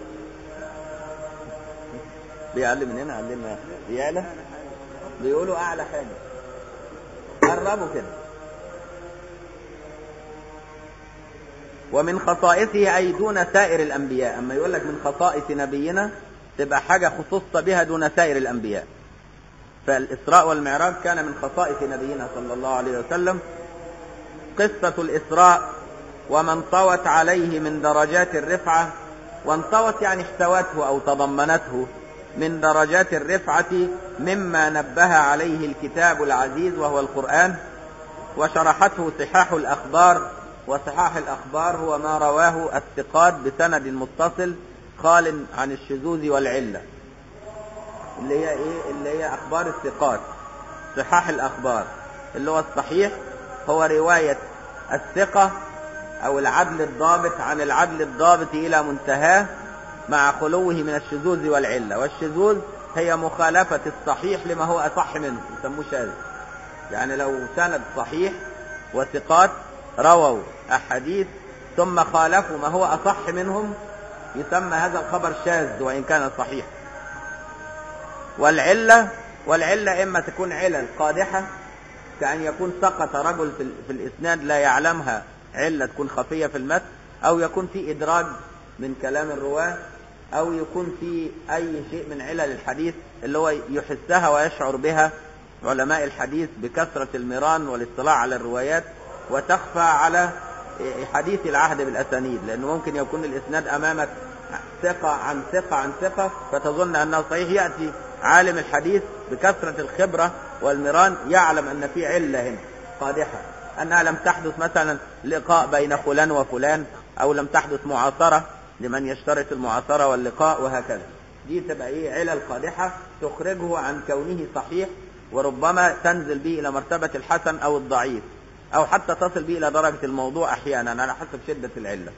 بيعلي من هنا علمنا بيعلى بيقولوا أعلى حاجة قربوا كده ومن خصائصه أي دون سائر الأنبياء أما يقول لك من خصائص نبينا تبقى حاجة خصوصة بها دون سائر الأنبياء فالإسراء والمعراج كان من خصائص نبينا صلى الله عليه وسلم قصة الإسراء وما انطوت عليه من درجات الرفعة وانطوت يعني احتوته أو تضمنته من درجات الرفعة مما نبه عليه الكتاب العزيز وهو القرآن وشرحته صحاح الأخبار وصحاح الأخبار هو ما رواه الثقات بسند متصل خال عن الشذوذ والعلة اللي هي ايه اللي هي أخبار الثقات صحاح الأخبار اللي هو الصحيح هو رواية الثقة أو العدل الضابط عن العدل الضابط إلى منتهاه مع خلوه من الشذوذ والعلة والشذوذ هي مخالفة الصحيح لما هو أصح منه يسموه شاذ يعني لو سند صحيح وثقات رووا أحاديث ثم خالفوا ما هو أصح منهم يسمى هذا الخبر شاذ وإن كان صحيح والعلة والعلة إما تكون علل قادحة كأن يكون سقط رجل في, في الإسناد لا يعلمها علة تكون خفية في المتن أو يكون في إدراج من كلام الرواة أو يكون في أي شيء من علل الحديث اللي هو يحسها ويشعر بها علماء الحديث بكثرة المران والاطلاع على الروايات وتخفى على حديث العهد بالأسانيد لأنه ممكن يكون الإسناد أمامك ثقة عن ثقة عن ثقة فتظن أنه صحيح يأتي عالم الحديث بكثرة الخبرة والمران يعلم أن في علة هنا قادحة أنها لم تحدث مثلا لقاء بين فلان وفلان أو لم تحدث معاصرة لمن يشترط المعاصرة واللقاء وهكذا دي تبقى إيه علل قادحة تخرجه عن كونه صحيح وربما تنزل به إلى مرتبة الحسن أو الضعيف أو حتى تصل به إلى درجة الموضوع أحيانا على حسب شدة العلة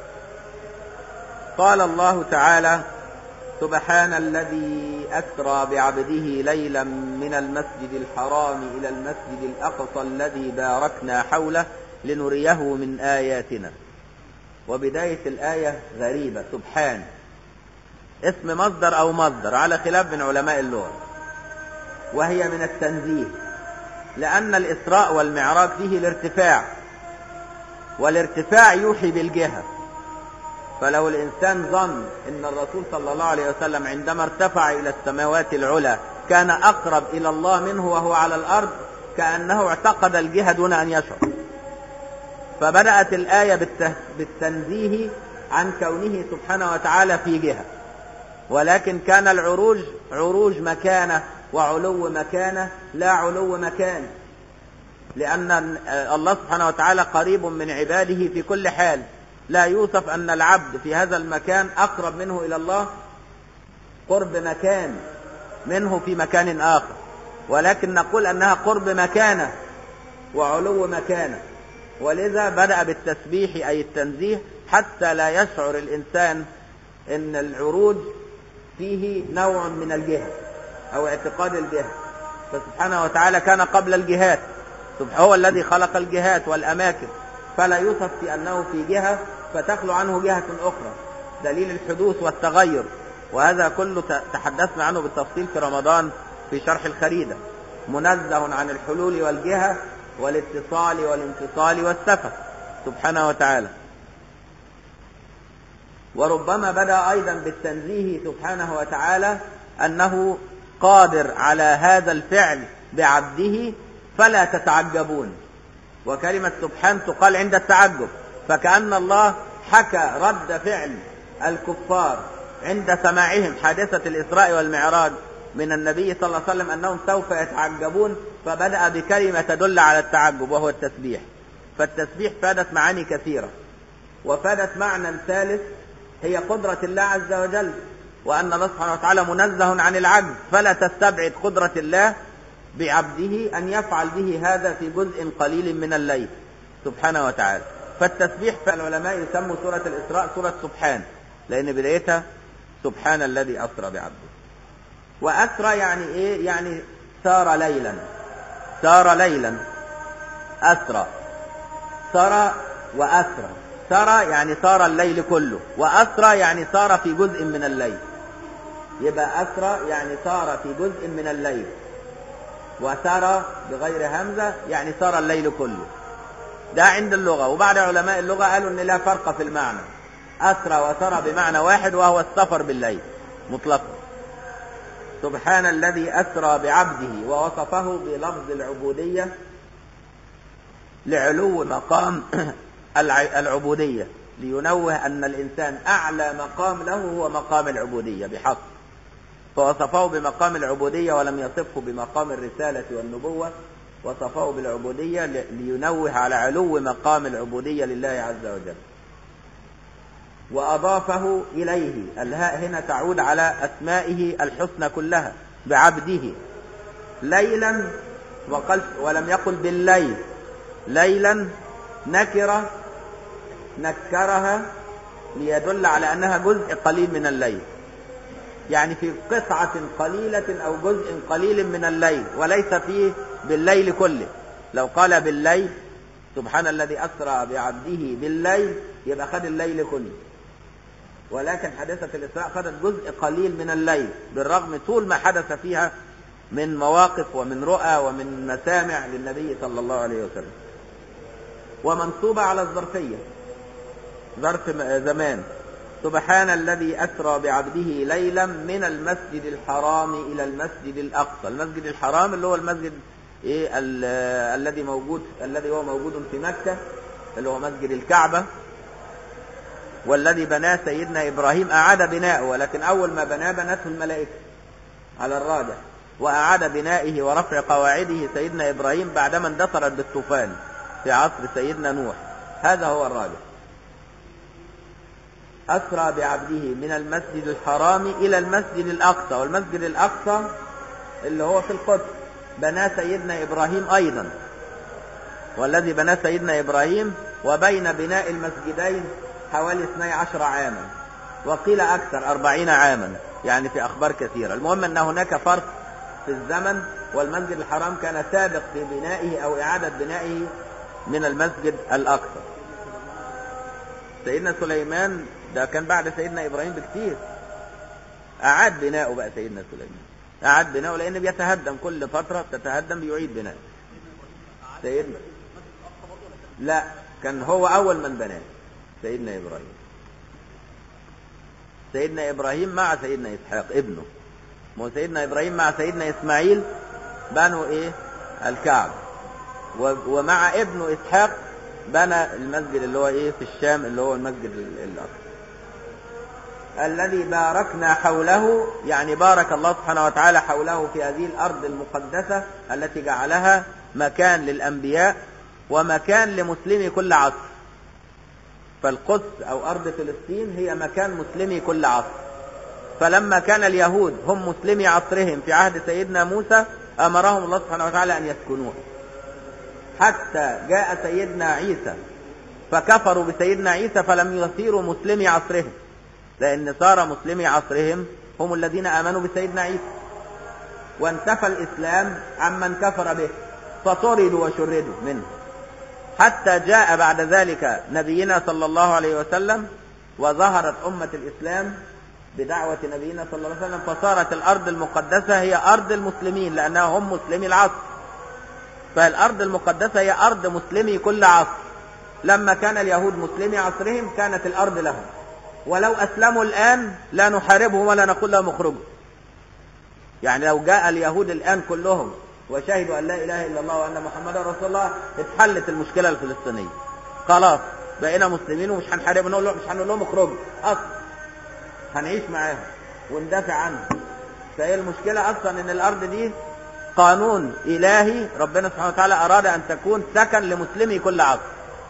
قال الله تعالى سبحان الذي أسرى بعبده ليلا من المسجد الحرام إلى المسجد الأقصى الذي باركنا حوله لنريه من آياتنا وبداية الآية غريبة سبحان اسم مصدر أو مصدر على خلاف من علماء اللغة وهي من التنزيه لأن الإسراء والمعراج فيه الارتفاع والارتفاع يوحي بالجهة فلو الإنسان ظن أن الرسول صلى الله عليه وسلم عندما ارتفع إلى السماوات العلى كان أقرب إلى الله منه وهو على الأرض كأنه اعتقد الجهة دون أن يشعر فبدأت الآية بالتنزيه عن كونه سبحانه وتعالى في جهة ولكن كان العروج عروج مكانه وعلو مكانه لا علو مكان لأن الله سبحانه وتعالى قريب من عباده في كل حال لا يوصف أن العبد في هذا المكان أقرب منه إلى الله قرب مكان منه في مكان آخر ولكن نقول أنها قرب مكانه وعلو مكانه ولذا بدأ بالتسبيح أي التنزيه حتى لا يشعر الإنسان أن العروج فيه نوع من الجهة أو اعتقاد الجهة فسبحانه وتعالى كان قبل الجهات هو الذي خلق الجهات والأماكن فلا يوصف في أنه في جهة فتخلو عنه جهة أخرى دليل الحدوث والتغير وهذا كله تحدثنا عنه بالتفصيل في رمضان في شرح الخريدة منزه عن الحلول والجهة والاتصال والانفصال والسفر سبحانه وتعالى وربما بدأ أيضا بالتنزيه سبحانه وتعالى أنه قادر على هذا الفعل بعبده فلا تتعجبون وكلمة سبحان تقال عند التعجب فكأن الله حكى رد فعل الكفار عند سماعهم حادثة الإسراء والمعراج من النبي صلى الله عليه وسلم أنهم سوف يتعجبون فبدأ بكلمة تدل على التعجب وهو التسبيح فالتسبيح فادت معاني كثيرة وفادت معنى ثالث هي قدرة الله عز وجل وأن الله سبحانه وتعالى منزه عن العجز فلا تستبعد قدرة الله بعبده أن يفعل به هذا في جزء قليل من الليل سبحانه وتعالى فالتسبيح فالعلماء يسموا سورة الإسراء سورة سبحان لأن بدايتها سبحان الذي أسرى بعبده وأسرى يعني إيه يعني سار ليلا سار ليلا أسرى سار وأسرى سرى يعني سار الليل كله وأسرى يعني سار في جزء من الليل يبقى أسرى يعني سار في جزء من الليل وسرى بغير همزة يعني سار الليل كله ده عند اللغة وبعد علماء اللغة قالوا ان لا فرق في المعنى أسرى وسرى بمعنى واحد وهو السفر بالليل مطلقا سبحان الذي أسرى بعبده ووصفه بلفظ العبودية لعلو مقام الع- العبودية لينوه أن الإنسان أعلى مقام له هو مقام العبودية بحق فوصفه بمقام العبودية ولم يصفه بمقام الرسالة والنبوة وصفه بالعبودية ل- لينوه على علو مقام العبودية لله عز وجل وأضافه إليه الهاء هنا تعود على أسمائه الحسنى كلها بعبده ليلا وقال ولم يقل بالليل ليلا نكرة نكرها ليدل على أنها جزء قليل من الليل يعني في قطعة قليلة أو جزء قليل من الليل وليس فيه بالليل كله لو قال بالليل سبحان الذي أسرى بعبده بالليل يبقى خد الليل كله ولكن حادثة الإسراء خدت جزء قليل من الليل بالرغم طول ما حدث فيها من مواقف ومن رؤى ومن مسامع للنبي صلى الله عليه وسلم ومنصوبة على الظرفية ظرف م- زمان سبحان الذي أسرى بعبده ليلا من المسجد الحرام إلى المسجد الأقصى المسجد الحرام اللي هو المسجد إيه ال- الذي موجود الذي هو موجود في مكة اللي هو مسجد الكعبة والذي بناه سيدنا إبراهيم أعاد بناءه ولكن أول ما بناه بنته الملائكة على الراجح وأعاد بنائه ورفع قواعده سيدنا إبراهيم بعدما اندثرت بالطوفان في عصر سيدنا نوح هذا هو الراجح أسرى بعبده من المسجد الحرام إلى المسجد الأقصى والمسجد الأقصى اللي هو في القدس بناه سيدنا إبراهيم أيضا والذي بناه سيدنا إبراهيم وبين بناء المسجدين حوالي 12 عاما وقيل أكثر 40 عاما يعني في أخبار كثيرة المهم أن هناك فرق في الزمن والمسجد الحرام كان سابق في بنائه أو إعادة بنائه من المسجد الأقصى سيدنا سليمان ده كان بعد سيدنا إبراهيم بكثير أعاد بناؤه بقى سيدنا سليمان أعاد بناؤه لأن بيتهدم كل فترة بتتهدم بيعيد بناؤه سيدنا لا كان هو أول من بناه سيدنا إبراهيم سيدنا إبراهيم مع سيدنا إسحاق ابنه ما هو سيدنا إبراهيم مع سيدنا إسماعيل بنوا إيه الكعبة و- ومع ابنه إسحاق بنى المسجد اللي هو إيه في الشام اللي هو المسجد ال- الأقصى الذي باركنا حوله يعني بارك الله سبحانه وتعالى حوله في هذه الأرض المقدسة التي جعلها مكان للأنبياء ومكان لمسلمي كل عصر فالقدس أو أرض فلسطين هي مكان مسلمي كل عصر فلما كان اليهود هم مسلمي عصرهم في عهد سيدنا موسى أمرهم الله سبحانه وتعالى أن يسكنوها حتى جاء سيدنا عيسى فكفروا بسيدنا عيسى فلم يصيروا مسلمي عصرهم لأن صار مسلمي عصرهم هم الذين آمنوا بسيدنا عيسى وانتفى الإسلام عمن كفر به فطردوا وشردوا منه حتى جاء بعد ذلك نبينا صلى الله عليه وسلم وظهرت أمة الإسلام بدعوة نبينا صلى الله عليه وسلم فصارت الأرض المقدسة هي أرض المسلمين لأنها هم مسلمي العصر فالأرض المقدسة هي أرض مسلمي كل عصر لما كان اليهود مسلمي عصرهم كانت الأرض لهم ولو أسلموا الآن لا نحاربهم ولا نقول لهم اخرجوا يعني لو جاء اليهود الآن كلهم وشهدوا أن لا إله إلا الله وأن محمدا رسول الله اتحلت المشكلة الفلسطينية خلاص بقينا مسلمين ومش هنحاربهم نقول لهم مش هنقول لهم اخرجوا أصلا هنعيش معاهم وندافع عنهم فهي المشكلة أصلا إن الأرض دي قانون إلهي ربنا سبحانه وتعالى أراد أن تكون سكن لمسلمي كل عصر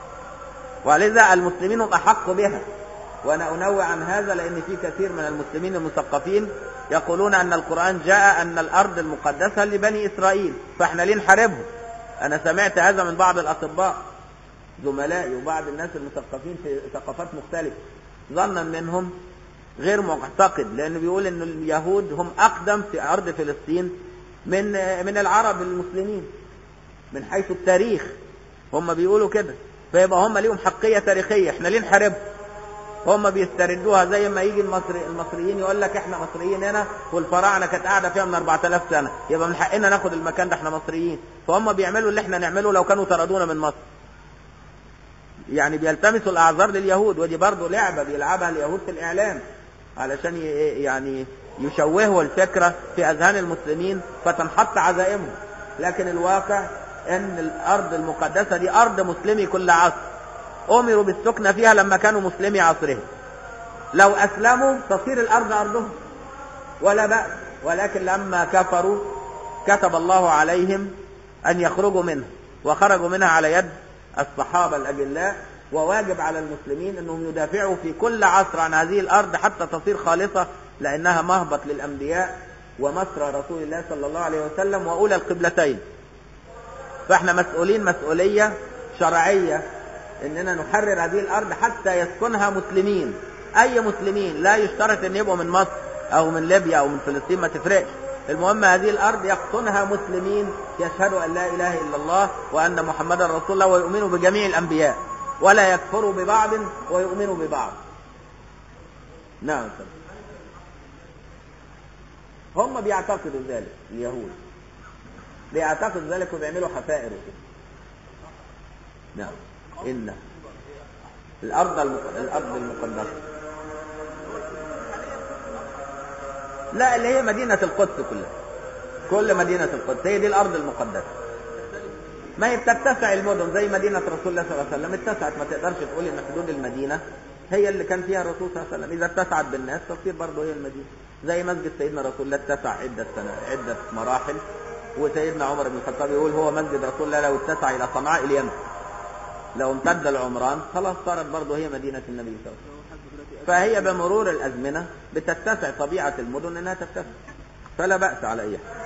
ولذا المسلمين هم أحق بها وأنا أنوع عن هذا لأن في كثير من المسلمين المثقفين يقولون أن القرآن جاء أن الأرض المقدسة لبني إسرائيل فإحنا ليه نحاربهم أنا سمعت هذا من بعض الأطباء زملائي وبعض الناس المثقفين في ثقافات مختلفة ظنا منهم غير معتقد لأنه بيقول أن اليهود هم أقدم في أرض فلسطين من من العرب المسلمين من حيث التاريخ هم بيقولوا كده فيبقى هم ليهم حقية تاريخية احنا ليه نحاربهم هم بيستردوها زي ما يجي المصري المصريين يقول لك احنا مصريين هنا والفراعنه كانت قاعده فيها من 4000 سنه يبقى من حقنا ناخد المكان ده احنا مصريين فهم بيعملوا اللي احنا نعمله لو كانوا طردونا من مصر يعني بيلتمسوا الاعذار لليهود ودي برضه لعبه بيلعبها اليهود في الاعلام علشان ي- يعني يشوهوا الفكره في اذهان المسلمين فتنحط عزائمهم لكن الواقع ان الارض المقدسه دي ارض مسلمي كل عصر امروا بالسكنه فيها لما كانوا مسلمي عصرهم لو اسلموا تصير الارض ارضهم ولا بأس ولكن لما كفروا كتب الله عليهم أن يخرجوا منها وخرجوا منها على يد الصحابة الأجلاء وواجب على المسلمين أنهم يدافعوا في كل عصر عن هذه الأرض حتى تصير خالصة لأنها مهبط للأنبياء ومسرى رسول الله صلى الله عليه وسلم وأولى القبلتين فاحنا مسؤولين مسؤولية شرعية اننا نحرر هذه الارض حتى يسكنها مسلمين اي مسلمين لا يشترط ان يبقوا من مصر او من ليبيا او من فلسطين ما تفرقش المهم هذه الارض يقطنها مسلمين يشهدوا ان لا اله الا الله وان محمدا رسول الله ويؤمنوا بجميع الانبياء ولا يكفروا ببعض ويؤمنوا ببعض نعم هم بيعتقدوا ذلك اليهود بيعتقدوا ذلك وبيعملوا حفائر وكده نعم إن الأرض الم... الأرض المقدسة لا اللي هي مدينة القدس كلها كل مدينة القدس هي دي الأرض المقدسة ما هي بتتسع المدن زي مدينة رسول الله صلى الله عليه وسلم اتسعت ما تقدرش تقول إن حدود المدينة هي اللي كان فيها الرسول صلى الله عليه وسلم إذا اتسعت بالناس تصير برضه هي المدينة زي مسجد سيدنا رسول الله اتسع عدة سنة عدة مراحل وسيدنا عمر بن الخطاب يقول هو مسجد رسول الله لو اتسع إلى صنعاء اليمن لو امتد العمران خلاص صارت برضه هي مدينة النبي صلى الله عليه وسلم فهي بمرور الأزمنة بتتسع طبيعة المدن أنها تتسع فلا بأس على أي حال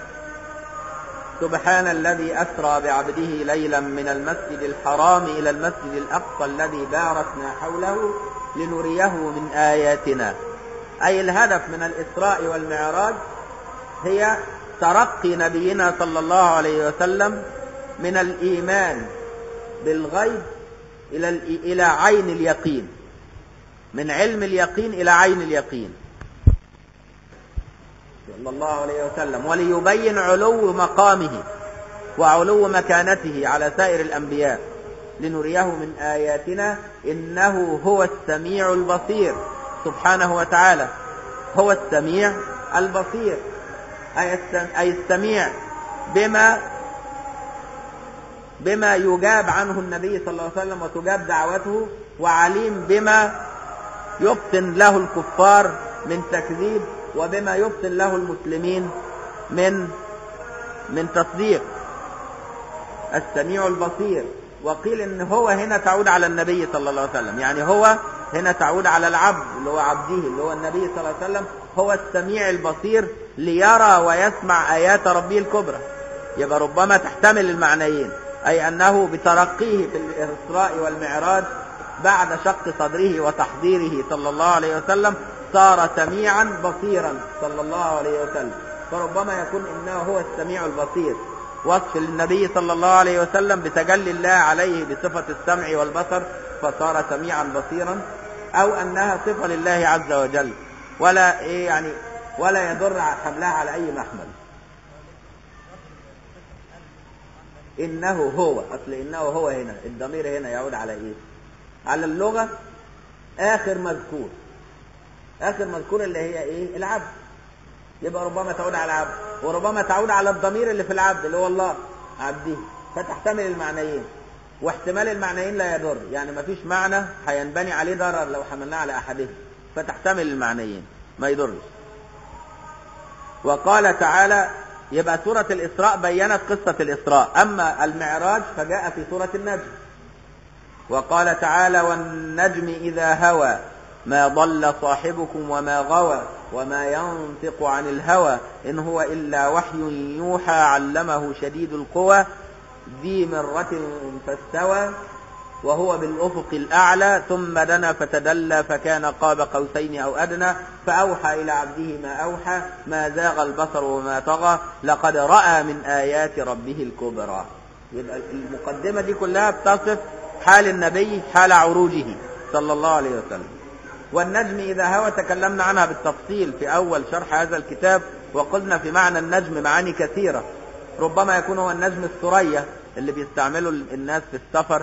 سبحان الذي أسرى بعبده ليلا من المسجد الحرام إلى المسجد الأقصى الذي باركنا حوله لنريه من آياتنا أي الهدف من الإسراء والمعراج هي ترقي نبينا صلى الله عليه وسلم من الإيمان بالغيب إلى إلى عين اليقين من علم اليقين إلى عين اليقين صلى الله عليه وسلم وليبين علو مقامه وعلو مكانته على سائر الأنبياء لنريه من آياتنا إنه هو السميع البصير سبحانه وتعالى هو السميع البصير أي السميع بما بما يجاب عنه النبي صلى الله عليه وسلم وتجاب دعوته وعليم بما يبطن له الكفار من تكذيب وبما يبطن له المسلمين من من تصديق السميع البصير وقيل ان هو هنا تعود على النبي صلى الله عليه وسلم يعني هو هنا تعود على العبد اللي هو عبده اللي هو النبي صلى الله عليه وسلم هو السميع البصير ليرى ويسمع ايات ربه الكبرى يبقى ربما تحتمل المعنيين أي أنه بترقيه في الإسراء والمعراج بعد شق صدره وتحضيره صلى الله عليه وسلم صار سميعا بصيرا صلى الله عليه وسلم فربما يكون إنه هو السميع البصير وصف للنبي صلى الله عليه وسلم بتجلي الله عليه بصفة السمع والبصر فصار سميعا بصيرا أو أنها صفة لله عز وجل ولا إيه يعني ولا يضر حملها على أي محمل إنه هو أصل إنه هو هنا الضمير هنا يعود على إيه على اللغة آخر مذكور آخر مذكور اللي هي إيه العبد يبقى ربما تعود على العبد وربما تعود على الضمير اللي في العبد اللي هو الله عبده فتحتمل المعنيين واحتمال المعنيين لا يضر يعني ما فيش معنى هينبني عليه ضرر لو حملناه على أحدهم فتحتمل المعنيين ما يضرش وقال تعالى يبقى سورة الإسراء بينت قصة الإسراء أما المعراج فجاء في سورة النجم وقال تعالى والنجم إذا هوى ما ضل صاحبكم وما غوى وما ينطق عن الهوى إن هو إلا وحي يوحى علمه شديد القوى ذي مرة فاستوى وهو بالأفق الأعلى ثم دنا فتدلى فكان قاب قوسين أو أدنى فأوحى إلى عبده ما أوحى ما زاغ البصر وما طغى لقد رأى من آيات ربه الكبرى يبقى المقدمة دي كلها بتصف حال النبي حال عروجه صلى الله عليه وسلم والنجم إذا هوى تكلمنا عنها بالتفصيل في أول شرح هذا الكتاب وقلنا في معنى النجم معاني كثيرة ربما يكون هو النجم الثريا اللي بيستعمله الناس في السفر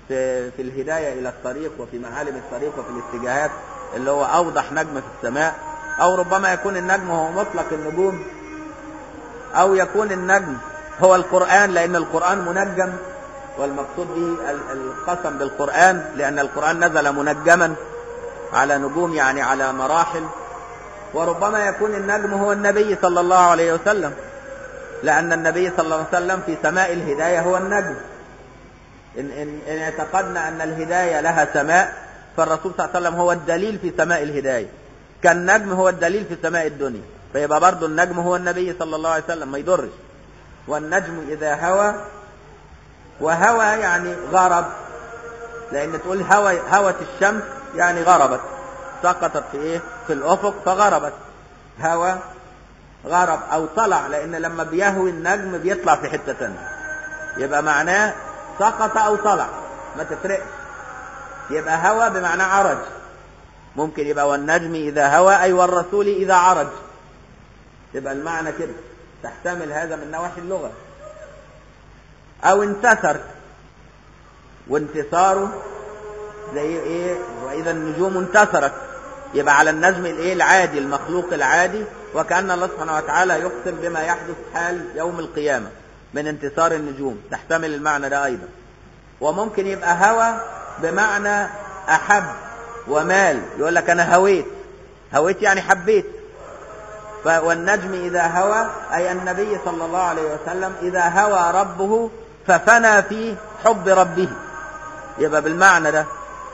في, في الهداية إلى الطريق وفي معالم الطريق وفي الاتجاهات اللي هو أوضح نجم في السماء أو ربما يكون النجم هو مطلق النجوم أو يكون النجم هو القرآن لأن القرآن منجم والمقصود به ال- القسم بالقرآن لأن القرآن نزل منجما على نجوم يعني على مراحل وربما يكون النجم هو النبي صلى الله عليه وسلم لأن النبي صلى الله عليه وسلم في سماء الهداية هو النجم إن, إن, إن اعتقدنا أن الهداية لها سماء فالرسول صلى الله عليه وسلم هو الدليل في سماء الهداية كالنجم هو الدليل في سماء الدنيا فيبقى برضه النجم هو النبي صلى الله عليه وسلم ما يضرش والنجم إذا هوى وهوى يعني غرب لأن تقول هوى هوت الشمس يعني غربت سقطت في إيه في الأفق فغربت هوى غرب أو طلع لأن لما بيهوي النجم بيطلع في حتة تانية يبقى معناه سقط أو طلع ما تفرقش يبقى هوى بمعنى عرج ممكن يبقى والنجم إذا هوى أي والرسول إذا عرج يبقى المعنى كده تحتمل هذا من نواحي اللغة أو انتثر وانتصاره زي ايه واذا النجوم انتصرت يبقى على النجم الايه العادي المخلوق العادي وكأن الله سبحانه وتعالى يقسم بما يحدث حال يوم القيامة من انتصار النجوم تحتمل المعنى ده ايضا وممكن يبقى هوى بمعنى احب ومال يقول لك انا هويت هويت يعني حبيت ف- والنجم اذا هوى اي النبي صلى الله عليه وسلم اذا هوى ربه ففنى في حب ربه يبقى بالمعنى ده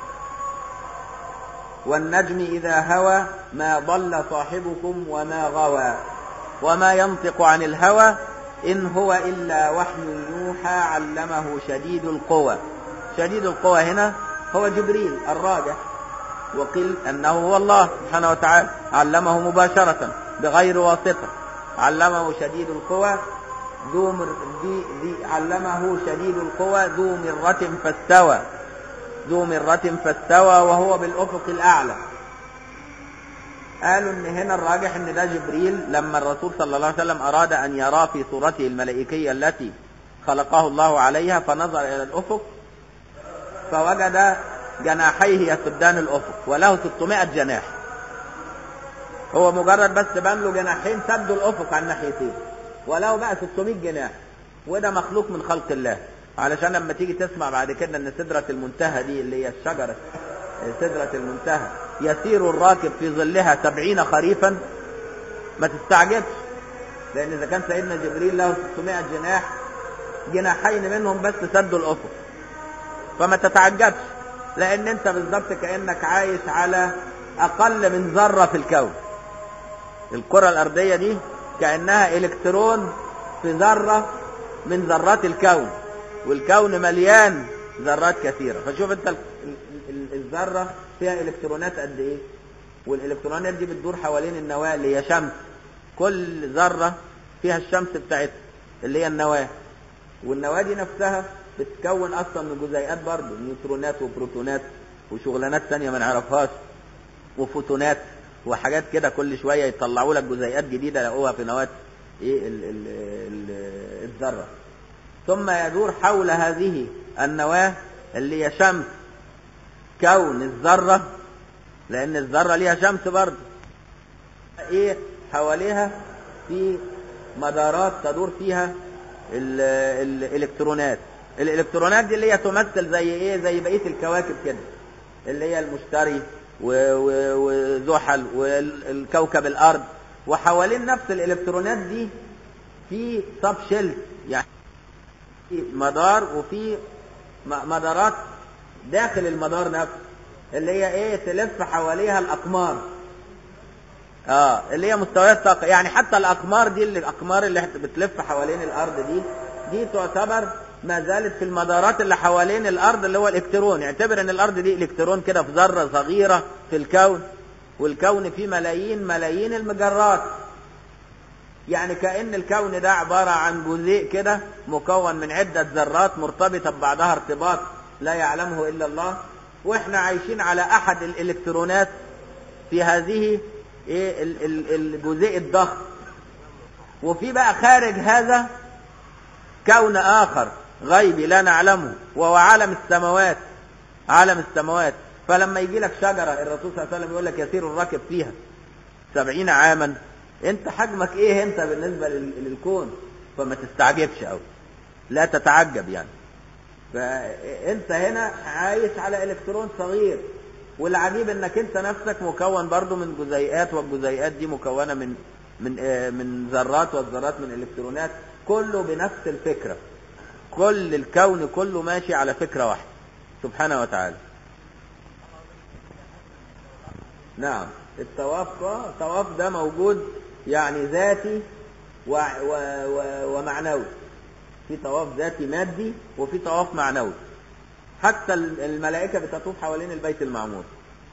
والنجم إذا هوى ما ضل صاحبكم وما غوى وما ينطق عن الهوى إن هو إلا وحي يوحى علمه شديد القوى شديد القوى هنا هو جبريل الراجح وقيل أنه هو الله سبحانه وتعالى علمه مباشرة بغير واسطة علمه شديد القوى ذو مر... ذي... ذي... علمه شديد القوى ذو مرة فاستوى ذو مرة فاستوى وهو بالأفق الأعلى قالوا ان هنا الراجح ان ده جبريل لما الرسول صلى الله عليه وسلم اراد ان يراه في صورته الملائكية التي خلقه الله عليها فنظر الى الافق فوجد جناحيه يسدان الافق وله 600 جناح هو مجرد بس بان له جناحين سدوا الافق على الناحيتين وله بقى 600 جناح وده مخلوق من خلق الله علشان لما تيجي تسمع بعد كده ان سدرة المنتهى دي اللي هي الشجرة سدرة المنتهى يسير الراكب في ظلها سبعين خريفا ما تستعجبش لان اذا كان سيدنا جبريل له 600 جناح جناحين منهم بس سدوا الافق فما تتعجبش لان انت بالظبط كانك عايش على اقل من ذره في الكون الكره الارضيه دي كانها الكترون في ذره من ذرات الكون والكون مليان ذرات كثيره فشوف انت ال- ال- الذره فيها الكترونات قد ايه والالكترونات دي بتدور حوالين النواه اللي هي شمس كل ذره فيها الشمس بتاعتها اللي هي النواه والنواه دي نفسها بتتكون اصلا من جزيئات برضه نيوترونات وبروتونات وشغلانات تانية ما نعرفهاش وفوتونات وحاجات كده كل شويه يطلعوا لك جزيئات جديده لقوها في نواه ايه ال- ال- ال- الذره ثم يدور حول هذه النواه اللي هي شمس كون الذره لان الذره ليها شمس برضه ايه حواليها في مدارات تدور فيها ال- الالكترونات الالكترونات دي اللي هي تمثل زي ايه زي بقيه الكواكب كده اللي هي المشتري و- و- وزحل والكوكب الارض وحوالين نفس الالكترونات دي في سب شيل يعني في مدار وفي م- مدارات داخل المدار نفسه اللي هي ايه تلف حواليها الاقمار اه اللي هي مستويات طاقه يعني حتى الاقمار دي اللي الاقمار اللي بتلف حوالين الارض دي دي تعتبر ما زالت في المدارات اللي حوالين الارض اللي هو الالكترون اعتبر ان الارض دي الكترون كده في ذره صغيره في الكون والكون فيه ملايين ملايين المجرات يعني كأن الكون ده عبارة عن جزيء كده مكون من عدة ذرات مرتبطة ببعضها ارتباط لا يعلمه إلا الله وإحنا عايشين على أحد الإلكترونات في هذه إيه ال- ال- الجزيء الضخم وفي بقى خارج هذا كون آخر غيبي لا نعلمه وهو عالم السماوات عالم السماوات فلما يجي لك شجرة الرسول صلى الله عليه وسلم يقول لك يسير الراكب فيها سبعين عاما انت حجمك ايه انت بالنسبة لل- للكون فما تستعجبش قوي لا تتعجب يعني فانت هنا عايش على الكترون صغير والعجيب انك انت نفسك مكون برضو من جزيئات والجزيئات دي مكونة من من آه، من ذرات والذرات من الكترونات كله بنفس الفكرة كل الكون كله ماشي على فكرة واحدة سبحانه وتعالى نعم الطواف آه، الطواف ده موجود يعني ذاتي و و و ومعنوي في طواف ذاتي مادي وفي طواف معنوي حتى ال- الملائكة بتطوف حوالين البيت المعمور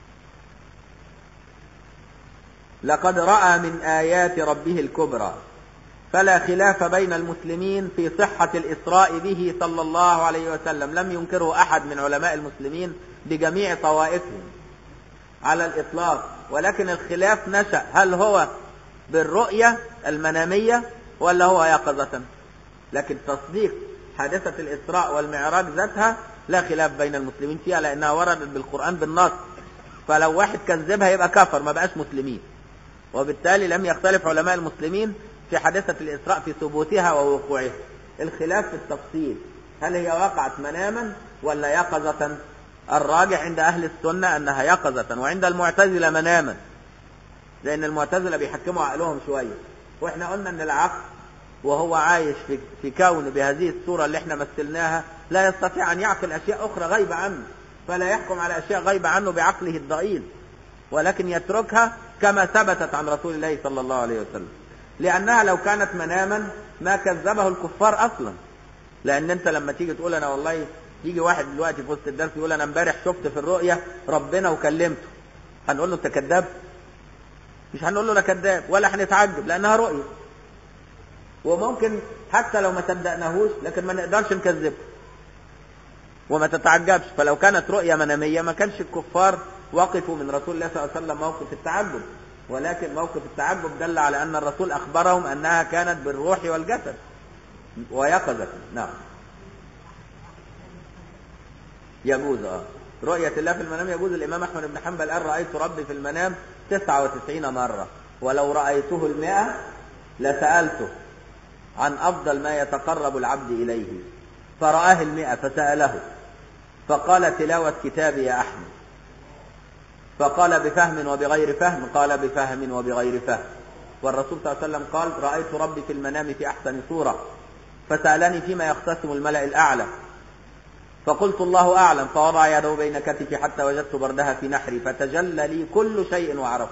لقد رأى من آيات ربه الكبرى فلا خلاف بين المسلمين في صحة الإسراء به صلى الله عليه وسلم لم ينكره أحد من علماء المسلمين بجميع طوائفهم على الإطلاق ولكن الخلاف نشأ هل هو بالرؤية المنامية ولا هو يقظة لكن تصديق حادثة الإسراء والمعراج ذاتها لا خلاف بين المسلمين فيها لأنها وردت بالقرآن بالنص فلو واحد كذبها يبقى كفر ما بقاش مسلمين وبالتالي لم يختلف علماء المسلمين في حادثة الإسراء في ثبوتها ووقوعها الخلاف في التفصيل هل هي وقعت مناما ولا يقظة الراجح عند أهل السنة أنها يقظة وعند المعتزلة مناما لأن المعتزلة بيحكموا عقلهم شوية وإحنا قلنا أن العقل وهو عايش في في كون بهذه الصورة اللي احنا مثلناها لا يستطيع أن يعقل أشياء أخرى غيبة عنه فلا يحكم على أشياء غيبة عنه بعقله الضئيل ولكن يتركها كما ثبتت عن رسول الله صلى الله عليه وسلم لأنها لو كانت مناما ما كذبه الكفار أصلا لأن أنت لما تيجي تقول أنا والله يجي واحد دلوقتي في وسط الدرس يقول أنا امبارح شفت في الرؤية ربنا وكلمته هنقول له أنت كذاب مش هنقول له أنا كذاب ولا هنتعجب لأنها رؤية وممكن حتى لو ما صدقناهوش لكن ما نقدرش نكذبه وما تتعجبش فلو كانت رؤية منامية ما كانش الكفار وقفوا من رسول الله صلى الله عليه وسلم موقف التعجب ولكن موقف التعجب دل على أن الرسول أخبرهم أنها كانت بالروح والجسد ويقظة نعم يجوز اه رؤية الله في المنام يجوز الإمام أحمد بن حنبل قال رأيت ربي في المنام 99 مرة ولو رأيته المئة لسألته عن أفضل ما يتقرب العبد إليه فرآه المئة فسأله فقال تلاوة كتابي يا أحمد فقال بفهم وبغير فهم قال بفهم وبغير فهم والرسول صلى الله عليه وسلم قال رأيت ربي في المنام في أحسن صورة فسألني فيما يختصم الملأ الأعلى فقلت الله أعلم فوضع يده بين كتفي حتى وجدت بردها في نحري فتجلى لي كل شيء وعرفت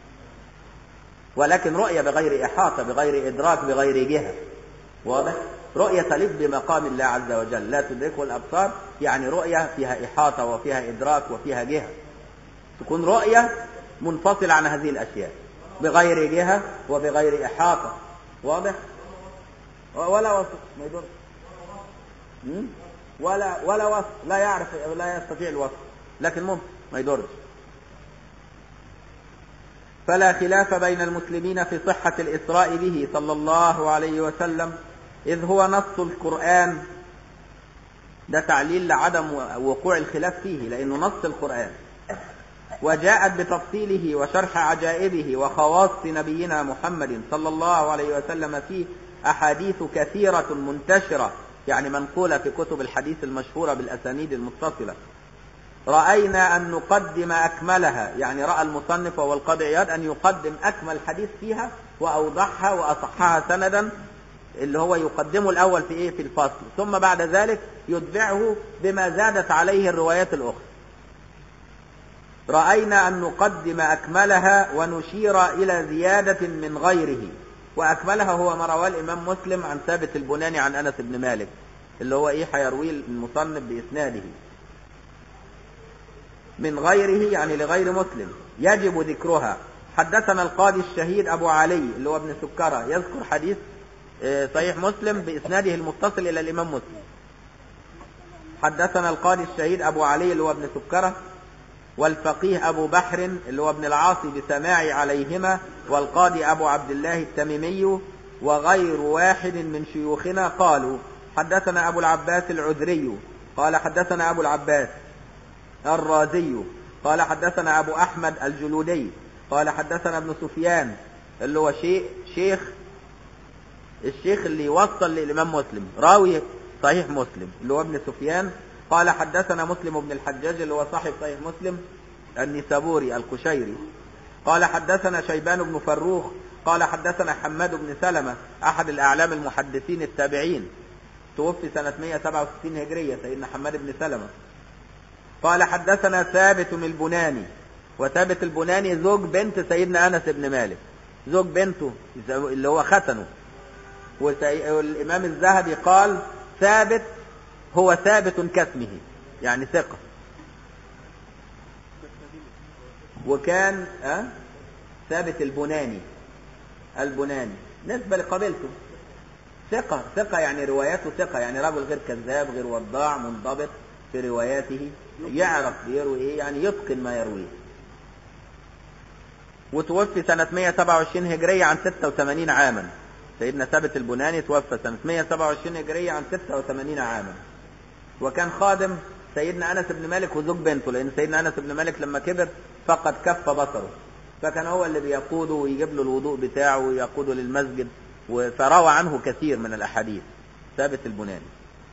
ولكن رؤية بغير إحاطة بغير إدراك بغير جهة واضح رؤية تليق بمقام الله عز وجل لا تدركه الأبصار يعني رؤية فيها إحاطة وفيها إدراك وفيها جهة تكون رؤية منفصلة عن هذه الأشياء بغير جهة وبغير إحاطة واضح ولا وصف ما يدور م? ولا ولا وصف لا يعرف لا يستطيع الوصف لكن ممكن ما يدورش فلا خلاف بين المسلمين في صحة الإسراء به صلى الله عليه وسلم إذ هو نص القرآن ده تعليل لعدم وقوع الخلاف فيه لأنه نص القرآن وجاءت بتفصيله وشرح عجائبه وخواص نبينا محمد صلى الله عليه وسلم فيه أحاديث كثيرة منتشرة يعني منقولة في كتب الحديث المشهورة بالأسانيد المتصلة رأينا أن نقدم أكملها يعني رأى المصنف وهو القاضي عياض أن يقدم أكمل حديث فيها وأوضحها وأصحها سندا اللي هو يقدمه الأول في إيه في الفصل ثم بعد ذلك يتبعه بما زادت عليه الروايات الأخرى رأينا أن نقدم أكملها ونشير إلى زيادة من غيره وأكملها هو ما رواه الإمام مسلم عن ثابت البناني عن أنس بن مالك اللي هو إيه هيرويه المصنف بإسناده من غيره يعني لغير مسلم يجب ذكرها حدثنا القاضي الشهيد أبو علي اللي هو ابن سكرة يذكر حديث صحيح مسلم بإسناده المتصل إلى الإمام مسلم حدثنا القاضي الشهيد أبو علي اللي هو ابن سكرة والفقيه أبو بحر اللي هو ابن العاصي بسماع عليهما والقاضي أبو عبد الله التميمي وغير واحد من شيوخنا قالوا حدثنا أبو العباس العذري قال حدثنا أبو العباس الرازي قال حدثنا أبو أحمد الجلودي قال حدثنا ابن سفيان اللي هو شيخ شيخ الشيخ اللي وصل للإمام مسلم راوي صحيح مسلم اللي هو ابن سفيان قال حدثنا مسلم بن الحجاج اللي هو صاحب صحيح مسلم النسابوري القشيري قال حدثنا شيبان بن فروخ قال حدثنا حماد بن سلمة أحد الأعلام المحدثين التابعين توفي سنة 167 هجرية سيدنا حماد بن سلمة قال حدثنا ثابت البناني وثابت البناني زوج بنت سيدنا أنس بن مالك زوج بنته اللي هو ختنه وسي... والإمام الذهبي قال ثابت هو ثابت كاسمه يعني ثقة وكان أه؟ ثابت البناني البناني نسبة لقبيلته ثقة ثقة يعني رواياته ثقة يعني رجل غير كذاب غير وضاع منضبط في رواياته يعرف بيروي ايه يعني يتقن ما يرويه وتوفي سنة 127 هجرية عن 86 عاما سيدنا ثابت البناني توفى سنة 127 هجرية عن 86 عاما وكان خادم سيدنا أنس بن مالك وزوج بنته لأن سيدنا أنس بن مالك لما كبر فقد كف بصره فكان هو اللي بيقوده ويجيب له الوضوء بتاعه ويقوده للمسجد فروى عنه كثير من الأحاديث ثابت البناني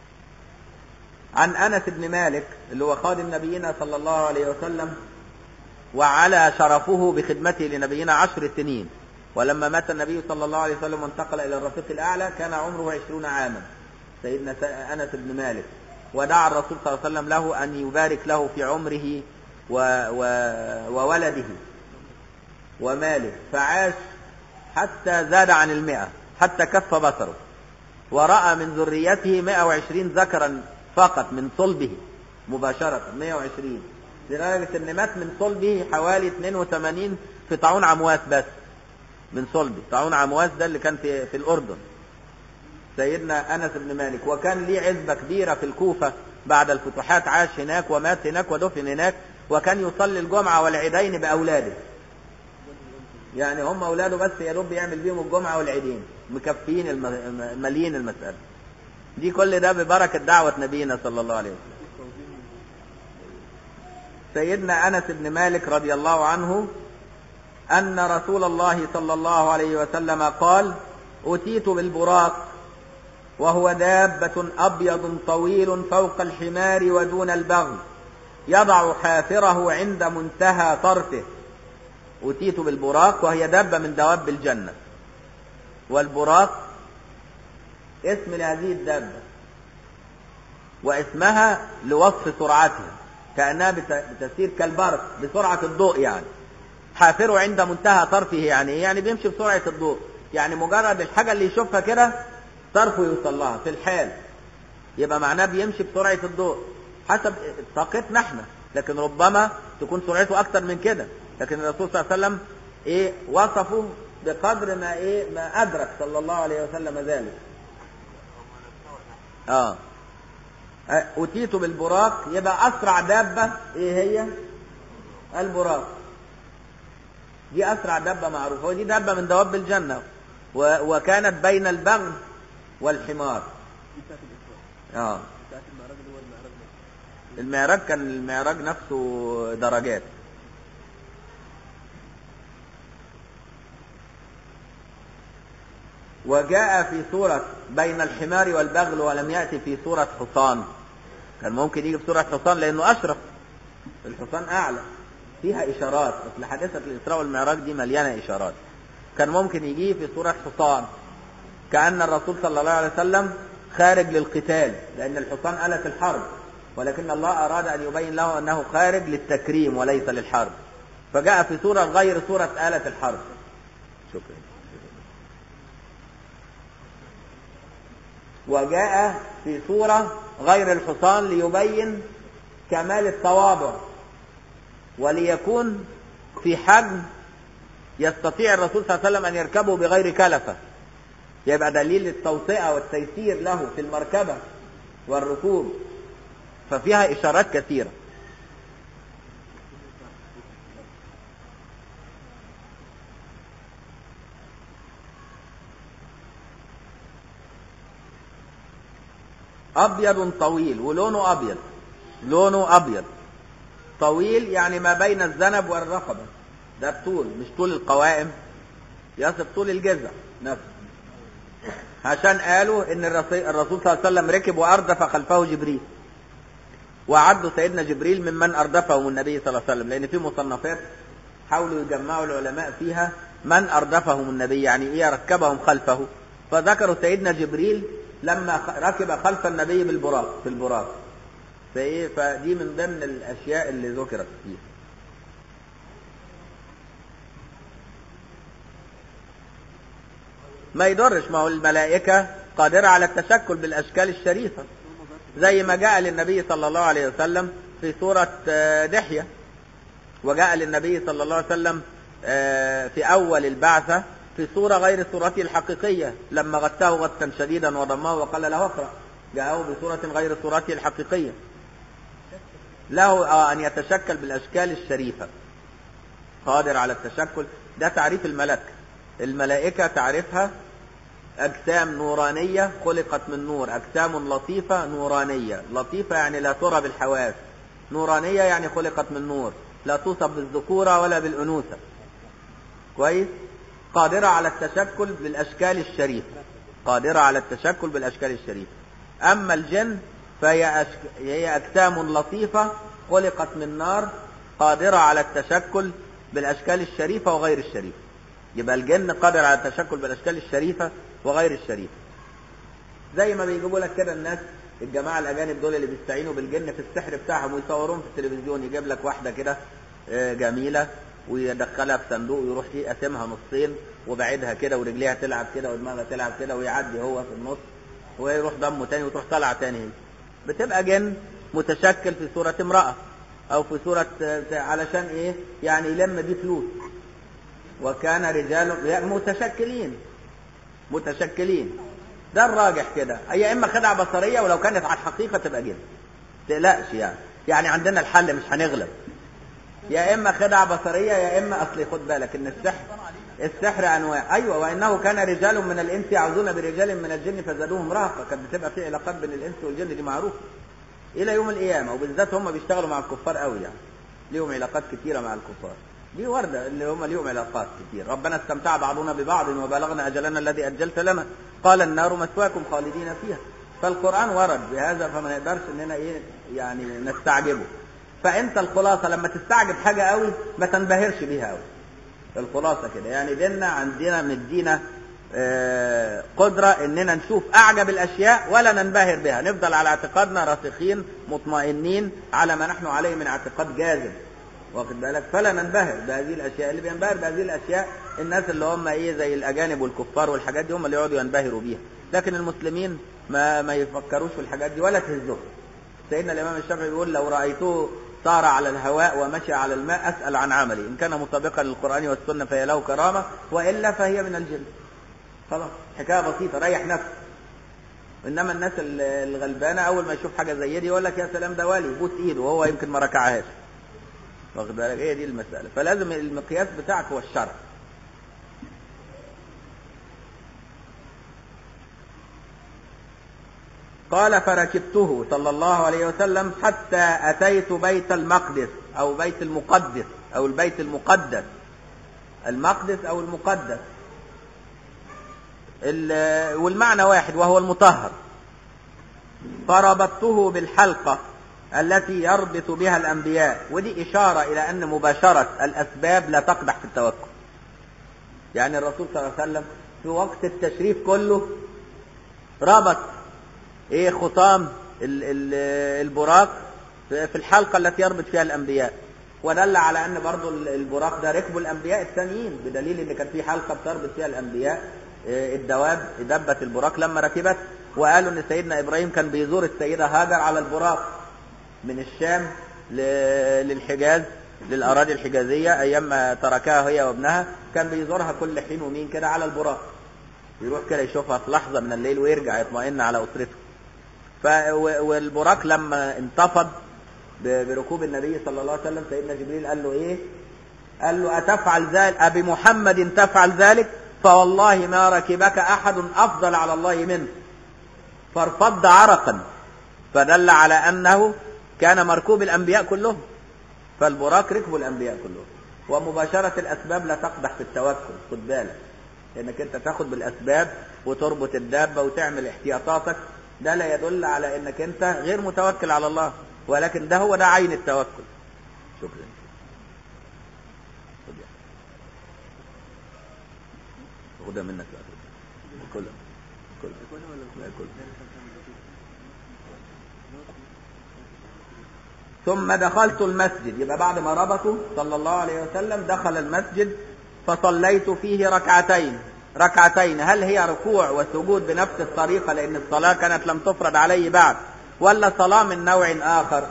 عن أنس بن مالك اللي هو خادم نبينا صلى الله عليه وسلم وعلى شرفه بخدمته لنبينا عشر سنين ولما مات النبي صلى الله عليه وسلم وانتقل إلى الرفيق الأعلى كان عمره عشرون عاما سيدنا أنس بن مالك ودعا الرسول صلى الله عليه وسلم له أن يبارك له في عمره و و وولده وماله فعاش حتى زاد عن المئة حتى كف بصره ورأى من ذريته 120 ذكرا فقط من صلبه مباشرة 120 لدرجة ان مات من صلبه حوالي 82 في طاعون عمواس بس من صلبه طاعون عمواس ده اللي كان في, في الأردن سيدنا أنس بن مالك وكان ليه عزبة كبيرة في الكوفة بعد الفتوحات عاش هناك ومات هناك ودفن هناك وكان يصلي الجمعة والعيدين بأولاده يعني هم أولاده بس يا دوب يعمل بيهم الجمعة والعيدين مكفيين الم... مالين المسألة دي كل ده ببركة دعوة نبينا صلى الله عليه وسلم سيدنا أنس بن مالك رضي الله عنه أن رسول الله صلى الله عليه وسلم قال أتيت بالبراق وهو دابة أبيض طويل فوق الحمار ودون البغل يضع حافره عند منتهى طرفه أتيت بالبراق وهي دابة من دواب الجنة والبراق اسم لهذه الدابة واسمها لوصف سرعتها كأنها بتسير كالبرق بسرعة الضوء يعني حافره عند منتهى طرفه يعني يعني بيمشي بسرعة الضوء يعني مجرد الحاجة اللي يشوفها كده طرفه يوصل لها في الحال يبقى معناه بيمشي بسرعة الضوء حسب طاقتنا احنا لكن ربما تكون سرعته أكتر من كده لكن الرسول صلى الله عليه وسلم ايه وصفه بقدر ما ايه ما أدرك صلى الله عليه وسلم ذلك اه أتيت بالبراق يبقى أسرع دابة إيه هي؟ البراق دي أسرع دابة معروفة ودي دابة من دواب الجنة و... وكانت بين البغل والحمار دي بتاعت الإسراء اه بتاعت المعراج اللي هو المعراج نفسه المعراج كان المعراج نفسه درجات وجاء في سورة بين الحمار والبغل ولم يأتي في سورة حصان كان ممكن يجي في سورة حصان لأنه أشرف الحصان أعلى فيها إشارات أصل حادثة الإسراء والمعراج دي مليانة إشارات كان ممكن يجي في سورة حصان كأن الرسول صلى الله عليه وسلم خارج للقتال لأن الحصان آلة الحرب ولكن الله أراد أن يبين له أنه خارج للتكريم وليس للحرب فجاء في سورة غير سورة آلة الحرب شكرا وجاء في سورة غير الحصان ليبين كمال التواضع وليكون في حجم يستطيع الرسول صلى الله عليه وسلم أن يركبه بغير كلفة يبقى دليل التوطئة والتيسير له في المركبة والركوب ففيها إشارات كثيرة ابيض طويل ولونه ابيض لونه ابيض طويل يعني ما بين الذنب والرقبه ده الطول مش طول القوائم يصف طول الجذع نفسه عشان قالوا ان الرسول الرسول صلى الله عليه وسلم ركب واردف خلفه جبريل وعدوا سيدنا جبريل ممن اردفهم النبي صلى الله عليه وسلم لان في مصنفات حاولوا يجمعوا العلماء فيها من اردفهم النبي يعني ايه ركبهم خلفه فذكروا سيدنا جبريل لما ركب خلف النبي بالبراق في البراق فايه فدي من ضمن الاشياء اللي ذكرت فيها ما يضرش ما هو الملائكة قادرة على التشكل بالأشكال الشريفة زي ما جاء للنبي صلى الله عليه وسلم في سورة دحية وجاء للنبي صلى الله عليه وسلم في أول البعثة في صورة غير صورته الحقيقية لما غتاه غتا شديدا وضماه وقال له اقرأ جاءه بصورة غير صورته الحقيقية له أن يتشكل بالأشكال الشريفة قادر على التشكل ده تعريف الملك الملائكة تعرفها أجسام نورانية خلقت من نور أجسام لطيفة نورانية لطيفة يعني لا ترى بالحواس نورانية يعني خلقت من نور لا توصف بالذكورة ولا بالأنوثة كويس قادرة على التشكل بالأشكال الشريفة قادرة على التشكل بالأشكال الشريفة أما الجن فهي أشك... هي أجسام لطيفة خلقت من نار قادرة على التشكل بالأشكال الشريفة وغير الشريفة يبقى الجن قادر على التشكل بالاشكال الشريفه وغير الشريفه زي ما بيجيبوا لك كده الناس الجماعه الاجانب دول اللي بيستعينوا بالجن في السحر بتاعهم ويصوروهم في التلفزيون يجيب لك واحده كده جميله ويدخلها في صندوق ويروح يقسمها نصين وبعدها كده ورجليها تلعب كده ودماغها تلعب كده ويعدي هو في النص ويروح ضمه تاني وتروح طالعه تاني بتبقى جن متشكل في صوره امراه او في صوره علشان ايه يعني يلم بيه فلوس وكان رجال متشكلين متشكلين ده الراجح كده هي اما خدعه بصريه ولو كانت على الحقيقه تبقى جن تقلقش يعني يعني عندنا الحل مش هنغلب يا اما خدعه بصريه يا اما اصل خد بالك ان السحر السحر انواع ايوه وانه كان رجال من الانس يعوذون برجال من الجن فزادوهم رهقا كانت بتبقى في علاقات بين الانس والجن دي معروفه الى يوم القيامه وبالذات هم بيشتغلوا مع الكفار قوي يعني ليهم علاقات كثيره مع الكفار دي وردة اللي هم ليهم علاقات كتير ربنا استمتع بعضنا ببعض وبلغنا أجلنا الذي أجلت لنا قال النار مثواكم خالدين فيها فالقرآن ورد بهذا فما نقدرش اننا ايه يعني نستعجبه فانت الخلاصة لما تستعجب حاجة قوي ما تنبهرش بيها قوي الخلاصة كده يعني ديننا عندنا مدينا آه قدرة اننا نشوف اعجب الاشياء ولا ننبهر بها نفضل على اعتقادنا راسخين مطمئنين على ما نحن عليه من اعتقاد جازم واخد بالك فلا ننبهر بهذه الاشياء اللي بينبهر بهذه الاشياء الناس اللي هم ايه زي الاجانب والكفار والحاجات دي هم اللي يقعدوا ينبهروا بيها لكن المسلمين ما ما يفكروش في الحاجات دي ولا تهزهم سيدنا الامام الشافعي بيقول لو رايته صار على الهواء ومشى على الماء اسال عن عملي ان كان مطابقا للقران والسنه فهي له كرامه والا فهي من الجن خلاص حكايه بسيطه ريح نفسك انما الناس الغلبانه اول ما يشوف حاجه زي دي يقول لك يا سلام ده والي بوس ايده وهو يمكن ما ركعهاش واخد بالك هي دي المسألة فلازم المقياس بتاعك هو الشرع قال فركبته صلى الله عليه وسلم حتى أتيت بيت المقدس أو بيت المقدس أو البيت المقدس المقدس أو المقدس والمعنى واحد وهو المطهر فربطته بالحلقة التي يربط بها الأنبياء ودي إشارة إلى أن مباشرة الأسباب لا تقدح في التوكل يعني الرسول صلى الله عليه وسلم في وقت التشريف كله ربط إيه خطام ال ال البراق في الحلقة التي يربط فيها الأنبياء ودل على أن برضو البراق ده ركبوا الأنبياء الثانيين بدليل أن كان في حلقة بتربط فيها الأنبياء الدواب دبة البراق لما ركبت وقالوا أن سيدنا إبراهيم كان بيزور السيدة هاجر على البراق من الشام للحجاز للأراضي الحجازية أيام ما تركها هي وابنها كان بيزورها كل حين ومين كده على البراق يروح كده يشوفها في لحظة من الليل ويرجع يطمئن على أسرته ف والبراق لما انتفض بركوب النبي صلى الله عليه وسلم سيدنا جبريل قال له ايه قال له أتفعل ذلك أبي محمد تفعل ذلك فوالله ما ركبك أحد أفضل على الله منه فارفض عرقا فدل على أنه كان مركوب الأنبياء كلهم فالبراق ركبوا الأنبياء كلهم ومباشرة الأسباب لا تقدح في التوكل خد بالك لأنك أنت تاخد بالأسباب وتربط الدابة وتعمل احتياطاتك ده لا يدل على أنك أنت غير متوكل على الله ولكن ده هو ده عين التوكل شكرا خد يا. خدها منك بقى كلها كلها لا كلها ثم دخلت المسجد يبقى بعد ما ربطوا صلى الله عليه وسلم دخل المسجد فصليت فيه ركعتين ركعتين هل هي ركوع وسجود بنفس الطريقة لأن الصلاة كانت لم تفرض عليه بعد ولا صلاة من نوع آخر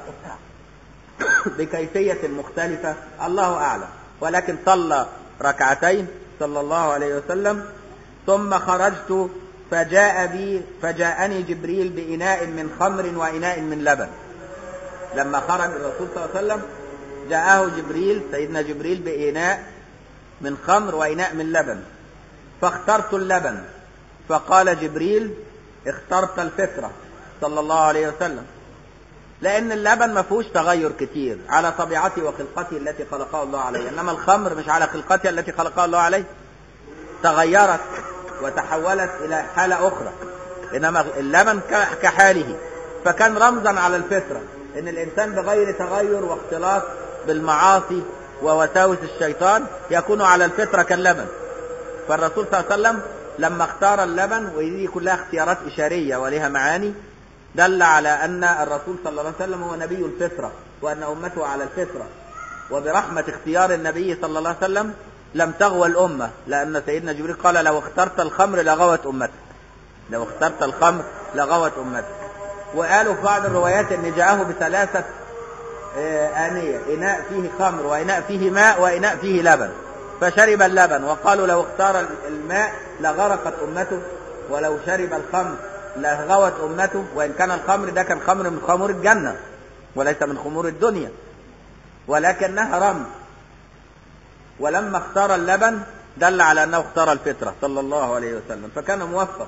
بكيفية مختلفة الله أعلم ولكن صلى ركعتين صلى الله عليه وسلم ثم خرجت فجاء بي فجاءني جبريل بإناء من خمر وإناء من لبن لما خرج الرسول صلى الله عليه وسلم جاءه جبريل سيدنا جبريل بإناء من خمر وإناء من لبن فاخترت اللبن فقال جبريل اخترت الفطرة صلى الله عليه وسلم لأن اللبن ما فيهوش تغير كتير على طبيعته وخلقته التي خلقها الله عليه إنما الخمر مش على خلقتها التي خلقها الله عليه تغيرت وتحولت إلى حالة أخرى إنما اللبن كحاله فكان رمزا على الفطرة إن الإنسان بغير تغير واختلاط بالمعاصي ووساوس الشيطان يكون على الفطرة كاللبن فالرسول صلى الله عليه وسلم لما اختار اللبن ودي كلها اختيارات إشارية ولها معاني دل على أن الرسول صلى الله عليه وسلم هو نبي الفطرة وأن أمته على الفطرة وبرحمة اختيار النبي صلى الله عليه وسلم لم تغوى الأمة لأن سيدنا جبريل قال لو اخترت الخمر لغوت أمتك لو اخترت الخمر لغوت أمتك وقالوا في بعض الروايات أن جاءه بثلاثة آنية إناء فيه خمر وإناء فيه ماء وإناء فيه لبن فشرب اللبن وقالوا لو اختار الماء لغرقت أمته ولو شرب الخمر لغوت أمته وإن كان الخمر ده كان خمر من خمور الجنة وليس من خمور الدنيا ولكنها رمز ولما اختار اللبن دل على أنه اختار الفطرة صلى الله عليه وسلم فكان موفق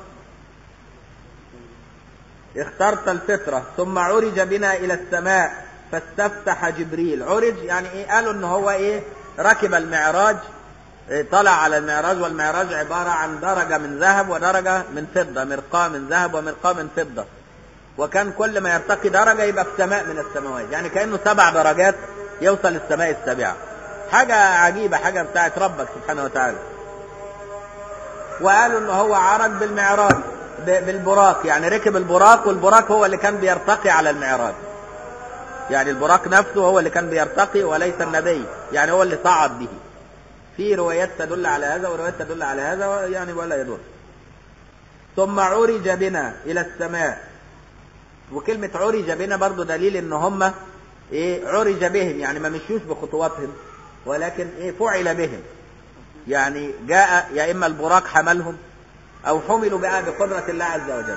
اخترت الفطرة ثم عرج بنا إلى السماء فاستفتح جبريل عرج يعني ايه قالوا ان هو ايه ركب المعراج إيه طلع على المعراج والمعراج عبارة عن درجة من ذهب ودرجة من فضة مرقاة من ذهب ومرقاة من فضة وكان كل ما يرتقي درجة يبقى في سماء من السماوات يعني كأنه سبع درجات يوصل للسماء السابعة حاجة عجيبة حاجة بتاعت ربك سبحانه وتعالى وقالوا ان هو عرج بالمعراج بالبراق يعني ركب البراق والبراق هو اللي كان بيرتقي على المعراج يعني البراق نفسه هو اللي كان بيرتقي وليس النبي يعني هو اللي صعد به في روايات تدل على هذا وروايات تدل على هذا يعني ولا يدل ثم عرج بنا الى السماء وكلمة عرج بنا برضو دليل ان هم ايه عرج بهم يعني ما مشيوش بخطواتهم ولكن ايه فعل بهم يعني جاء يا اما البراق حملهم او حملوا بقى بقدرة الله عز وجل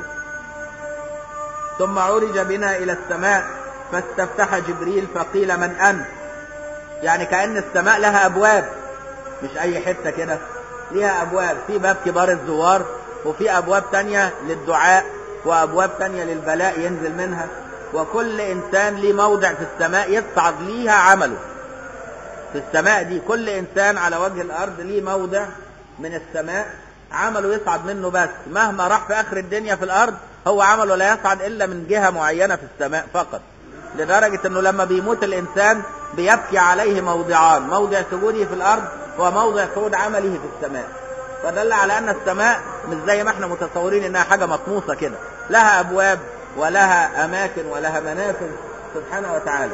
ثم عرج بنا الى السماء فاستفتح جبريل فقيل من انت يعني كأن السماء لها ابواب مش اي حتة كده ليها ابواب في باب كبار الزوار وفي ابواب تانية للدعاء وابواب تانية للبلاء ينزل منها وكل انسان ليه موضع في السماء يصعد ليها عمله في السماء دي كل انسان على وجه الارض ليه موضع من السماء عمله يصعد منه بس مهما راح في اخر الدنيا في الارض هو عمله لا يصعد الا من جهة معينة في السماء فقط لدرجة انه لما بيموت الانسان بيبكي عليه موضعان موضع سجوده في الارض وموضع صعود عمله في السماء فدل على ان السماء مش زي ما احنا متصورين انها حاجة مطموسة كده لها ابواب ولها اماكن ولها منافذ سبحانه وتعالى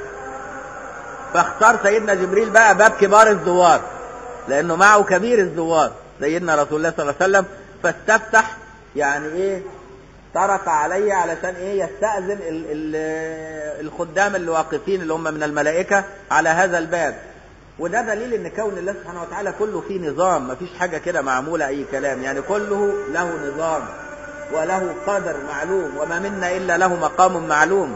فاختار سيدنا جبريل بقى باب كبار الزوار لانه معه كبير الزوار سيدنا رسول الله صلى الله عليه وسلم فاستفتح يعني ايه طرق علي علشان ايه يستأذن ال ال الخدام اللي واقفين اللي هم من الملائكة على هذا الباب وده دليل ان كون الله سبحانه وتعالى كله فيه نظام مفيش حاجة كده معمولة اي كلام يعني كله له نظام وله قدر معلوم وما منا الا له مقام معلوم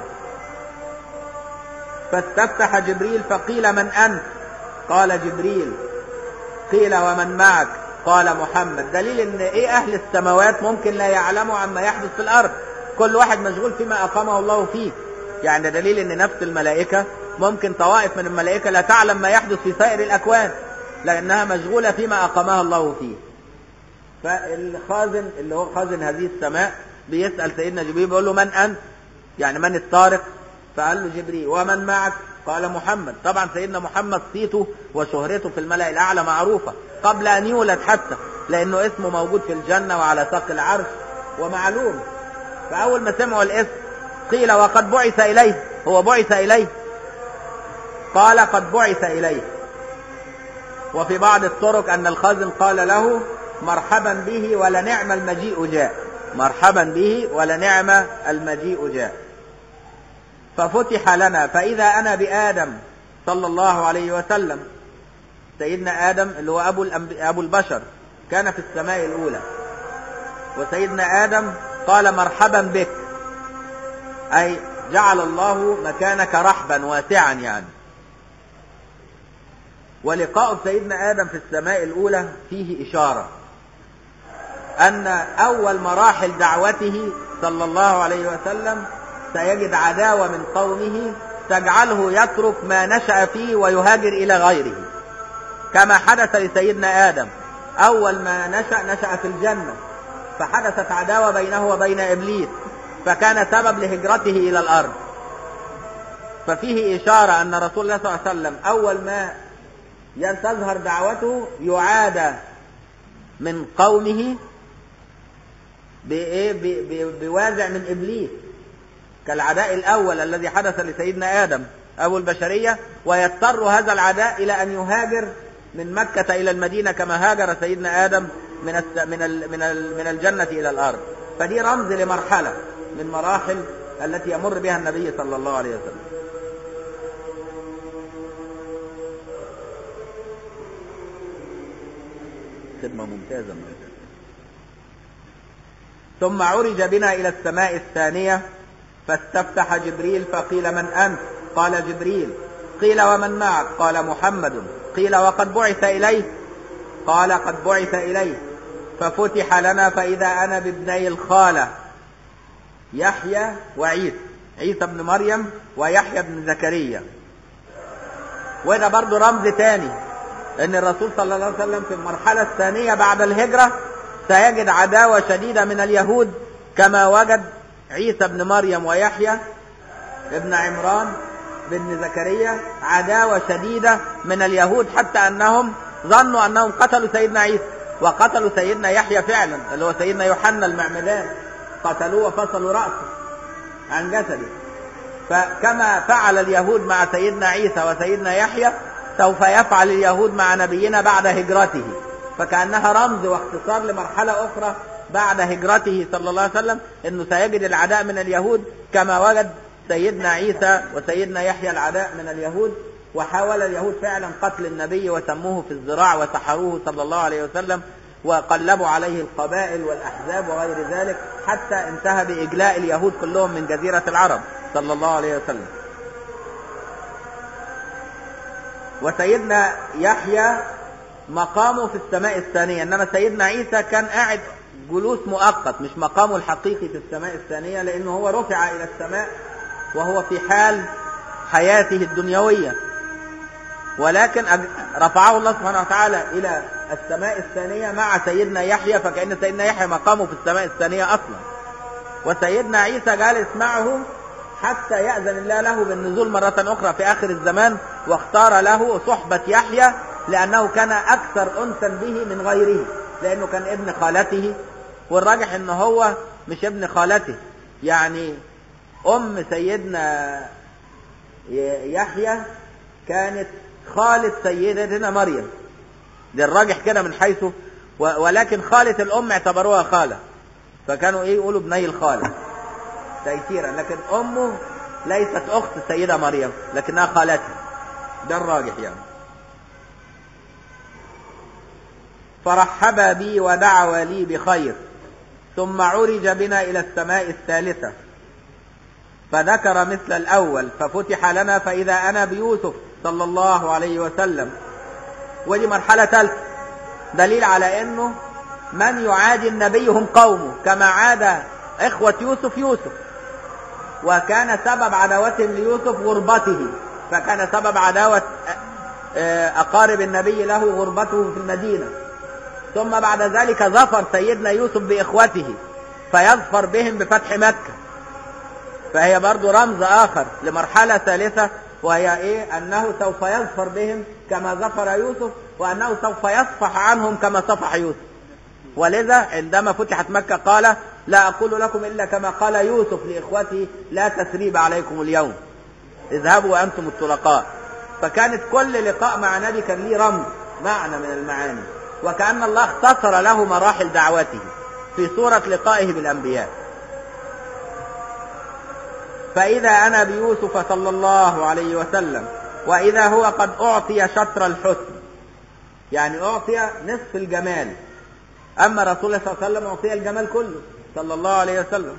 فاستفتح جبريل فقيل من انت قال جبريل قيل ومن معك قال محمد دليل ان ايه اهل السماوات ممكن لا يعلموا عما يحدث في الارض كل واحد مشغول فيما أقامه الله فيه يعني دليل ان نفس الملائكة ممكن طوائف من الملائكة لا تعلم ما يحدث في سائر الأكوان لأنها مشغولة فيما أقامها الله فيه فالخازن اللي هو خازن هذه السماء بيسأل سيدنا جبريل بيقول له من أنت يعني من الطارق فقال له جبريل ومن معك قال محمد طبعا سيدنا محمد صيته وشهرته في الملأ الأعلى معروفة قبل أن يولد حتى لأنه اسمه موجود في الجنة وعلى ساق العرش ومعلوم فأول ما سمعوا الاسم قيل وقد بعث إليه هو بعث إليه قال قد بعث إليه وفي بعض الطرق أن الخازن قال له مرحبا به ولنعم المجيء جاء مرحبا به ولنعم المجيء جاء ففتح لنا فإذا أنا بآدم صلى الله عليه وسلم سيدنا آدم اللي هو أبو, أبو البشر كان في السماء الأولى وسيدنا آدم قال مرحبا بك أي جعل الله مكانك رحبا واسعا يعني ولقاء سيدنا آدم في السماء الأولى فيه إشارة أن أول مراحل دعوته صلى الله عليه وسلم سيجد عداوة من قومه تجعله يترك ما نشأ فيه ويهاجر إلى غيره كما حدث لسيدنا آدم أول ما نشأ نشأ في الجنة فحدثت عداوة بينه وبين إبليس فكان سبب لهجرته إلى الأرض ففيه إشارة أن رسول الله صلى الله عليه وسلم أول ما تظهر دعوته يعاد من قومه بإيه بوازع من إبليس كالعداء الأول الذي حدث لسيدنا آدم أبو البشرية ويضطر هذا العداء إلى أن يهاجر من مكة إلى المدينة كما هاجر سيدنا آدم من من من من الجنة إلى الأرض فدي رمز لمرحلة من مراحل التي يمر بها النبي صلى الله عليه وسلم خدمة ممتازة ثم عرج بنا إلى السماء الثانية فاستفتح جبريل فقيل من أنت قال جبريل قيل ومن معك قال محمد قيل وقد بعث إليه قال قد بعث إليه ففتح لنا فإذا أنا بابني الخالة يحيى وعيسى عيسى بن مريم ويحيى بن زكريا وده برضو رمز تاني ان الرسول صلى الله عليه وسلم في المرحلة الثانية بعد الهجرة سيجد عداوة شديدة من اليهود كما وجد عيسى بن مريم ويحيى ابن عمران بن زكريا عداوة شديدة من اليهود حتى أنهم ظنوا أنهم قتلوا سيدنا عيسى وقتلوا سيدنا يحيى فعلا اللي هو سيدنا يوحنا المعمدان قتلوه وفصلوا رأسه عن جسده فكما فعل اليهود مع سيدنا عيسى وسيدنا يحيى سوف يفعل اليهود مع نبينا بعد هجرته فكأنها رمز واختصار لمرحلة أخرى بعد هجرته صلى الله عليه وسلم انه سيجد العداء من اليهود كما وجد سيدنا عيسى وسيدنا يحيى العداء من اليهود وحاول اليهود فعلا قتل النبي وسموه في الزراع وسحروه صلى الله عليه وسلم وقلبوا عليه القبائل والأحزاب وغير ذلك حتى انتهى بإجلاء اليهود كلهم من جزيرة العرب صلى الله عليه وسلم وسيدنا يحيى مقامه في السماء الثانية إنما سيدنا عيسى كان قاعد جلوس مؤقت مش مقامه الحقيقي في السماء الثانية لأنه هو رفع إلى السماء وهو في حال حياته الدنيوية ولكن رفعه الله سبحانه وتعالى إلى السماء الثانية مع سيدنا يحيى فكأن سيدنا يحيى مقامه في السماء الثانية أصلا وسيدنا عيسى جالس معه حتى يأذن الله له بالنزول مرة أخرى في آخر الزمان واختار له صحبة يحيى لأنه كان أكثر أنسا به من غيره لأنه كان ابن خالته والراجح أنه هو مش ابن خالته يعني أم سيدنا يحيى كانت خالة سيدتنا مريم ده الراجح كده من حيث ولكن خالة الأم اعتبروها خالة فكانوا ايه يقولوا ابني الخالة تيسيرا لكن أمه ليست أخت السيدة مريم لكنها خالتها ده الراجح يعني فرحب بي ودعوا لي بخير ثم عرج بنا إلى السماء الثالثة فذكر مثل الأول ففتح لنا فإذا أنا بيوسف صلى الله عليه وسلم ودي مرحلة ثالثة دليل على أنه من يعادي النبي هم قومه كما عاد إخوة يوسف يوسف وكان سبب عداوتهم ليوسف غربته فكان سبب عداوة آه، أقارب النبي له غربته في المدينة ثم بعد ذلك ظفر سيدنا يوسف بإخوته فيظفر بهم بفتح مكة فهي برضو رمز آخر لمرحلة ثالثة وهي إيه أنه سوف يظفر بهم كما ظفر يوسف وأنه سوف يصفح عنهم كما صفح يوسف ولذا عندما فتحت مكة قال لا أقول لكم إلا كما قال يوسف لإخوته لا تثريب عليكم اليوم اذهبوا وأنتم الطلقاء فكانت كل لقاء مع نبي كان ليه رمز معنى من المعاني وكأن الله اختصر له مراحل دعوته في صورة لقائه بالأنبياء فإذا أنا بيوسف صلى الله عليه وسلم وإذا هو قد أعطي شطر الحسن يعني أعطي نصف الجمال أما رسول الله صلى الله عليه وسلم أعطي الجمال كله صلى الله عليه وسلم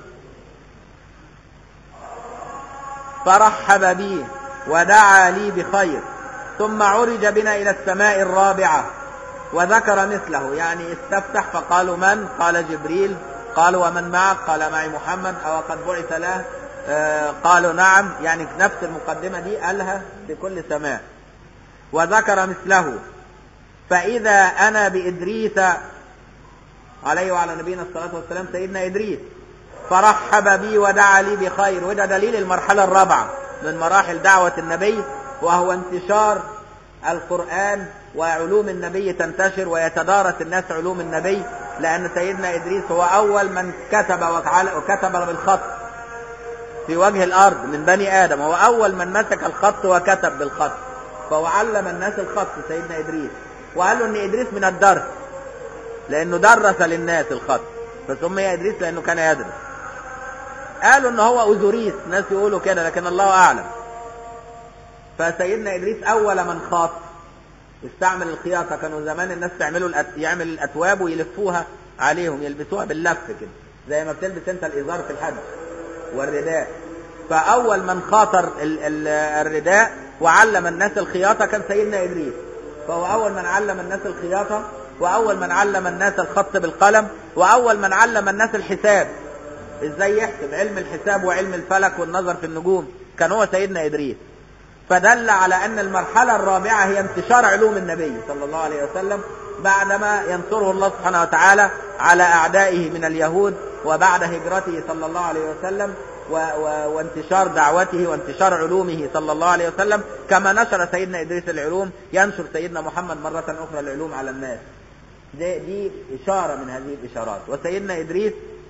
فرحب بي ودعا لي بخير ثم عرج بنا إلى السماء الرابعة وذكر مثله يعني استفتح فقالوا من قال جبريل قالوا ومن معك قال معي محمد أو قد بعث له آه قالوا نعم يعني نفس المقدمة دي قالها في كل سماء وذكر مثله فإذا أنا بإدريس عليه وعلى نبينا الصلاة والسلام سيدنا إدريس فرحب بي ودعا لي بخير وده دليل المرحلة الرابعة من مراحل دعوة النبي وهو انتشار القرآن وعلوم النبي تنتشر ويتدارس الناس علوم النبي لأن سيدنا إدريس هو أول من كتب وكتب بالخط في وجه الأرض من بني آدم هو أول من مسك الخط وكتب بالخط فهو علم الناس الخط سيدنا إدريس وقال له إن إدريس من الدرس لأنه درس للناس الخط فسمي إدريس لأنه كان يدرس قالوا إن هو أوزوريس ناس يقولوا كده لكن الله أعلم فسيدنا إدريس أول من خاط استعمل الخياطة كانوا زمان الناس تعملوا الأت... يعمل الأتواب ويلفوها عليهم يلبسوها باللف كده زي ما بتلبس أنت الإزار في الحج والرداء فأول من خاطر ال... ال... الرداء وعلم الناس الخياطة كان سيدنا إدريس فهو أول من علم الناس الخياطة وأول من علم الناس الخط بالقلم وأول من علم الناس الحساب إزاي يحسب علم الحساب وعلم الفلك والنظر في النجوم كان هو سيدنا إدريس فدل على أن المرحلة الرابعة هي انتشار علوم النبي صلى الله عليه وسلم بعدما ينصره الله سبحانه وتعالى على أعدائه من اليهود وبعد هجرته صلى الله عليه وسلم و و وانتشار دعوته وانتشار علومه صلى الله عليه وسلم كما نشر سيدنا إدريس العلوم ينشر سيدنا محمد مرة أخرى العلوم على الناس دي, دي إشارة من هذه الإشارات وسيدنا إدريس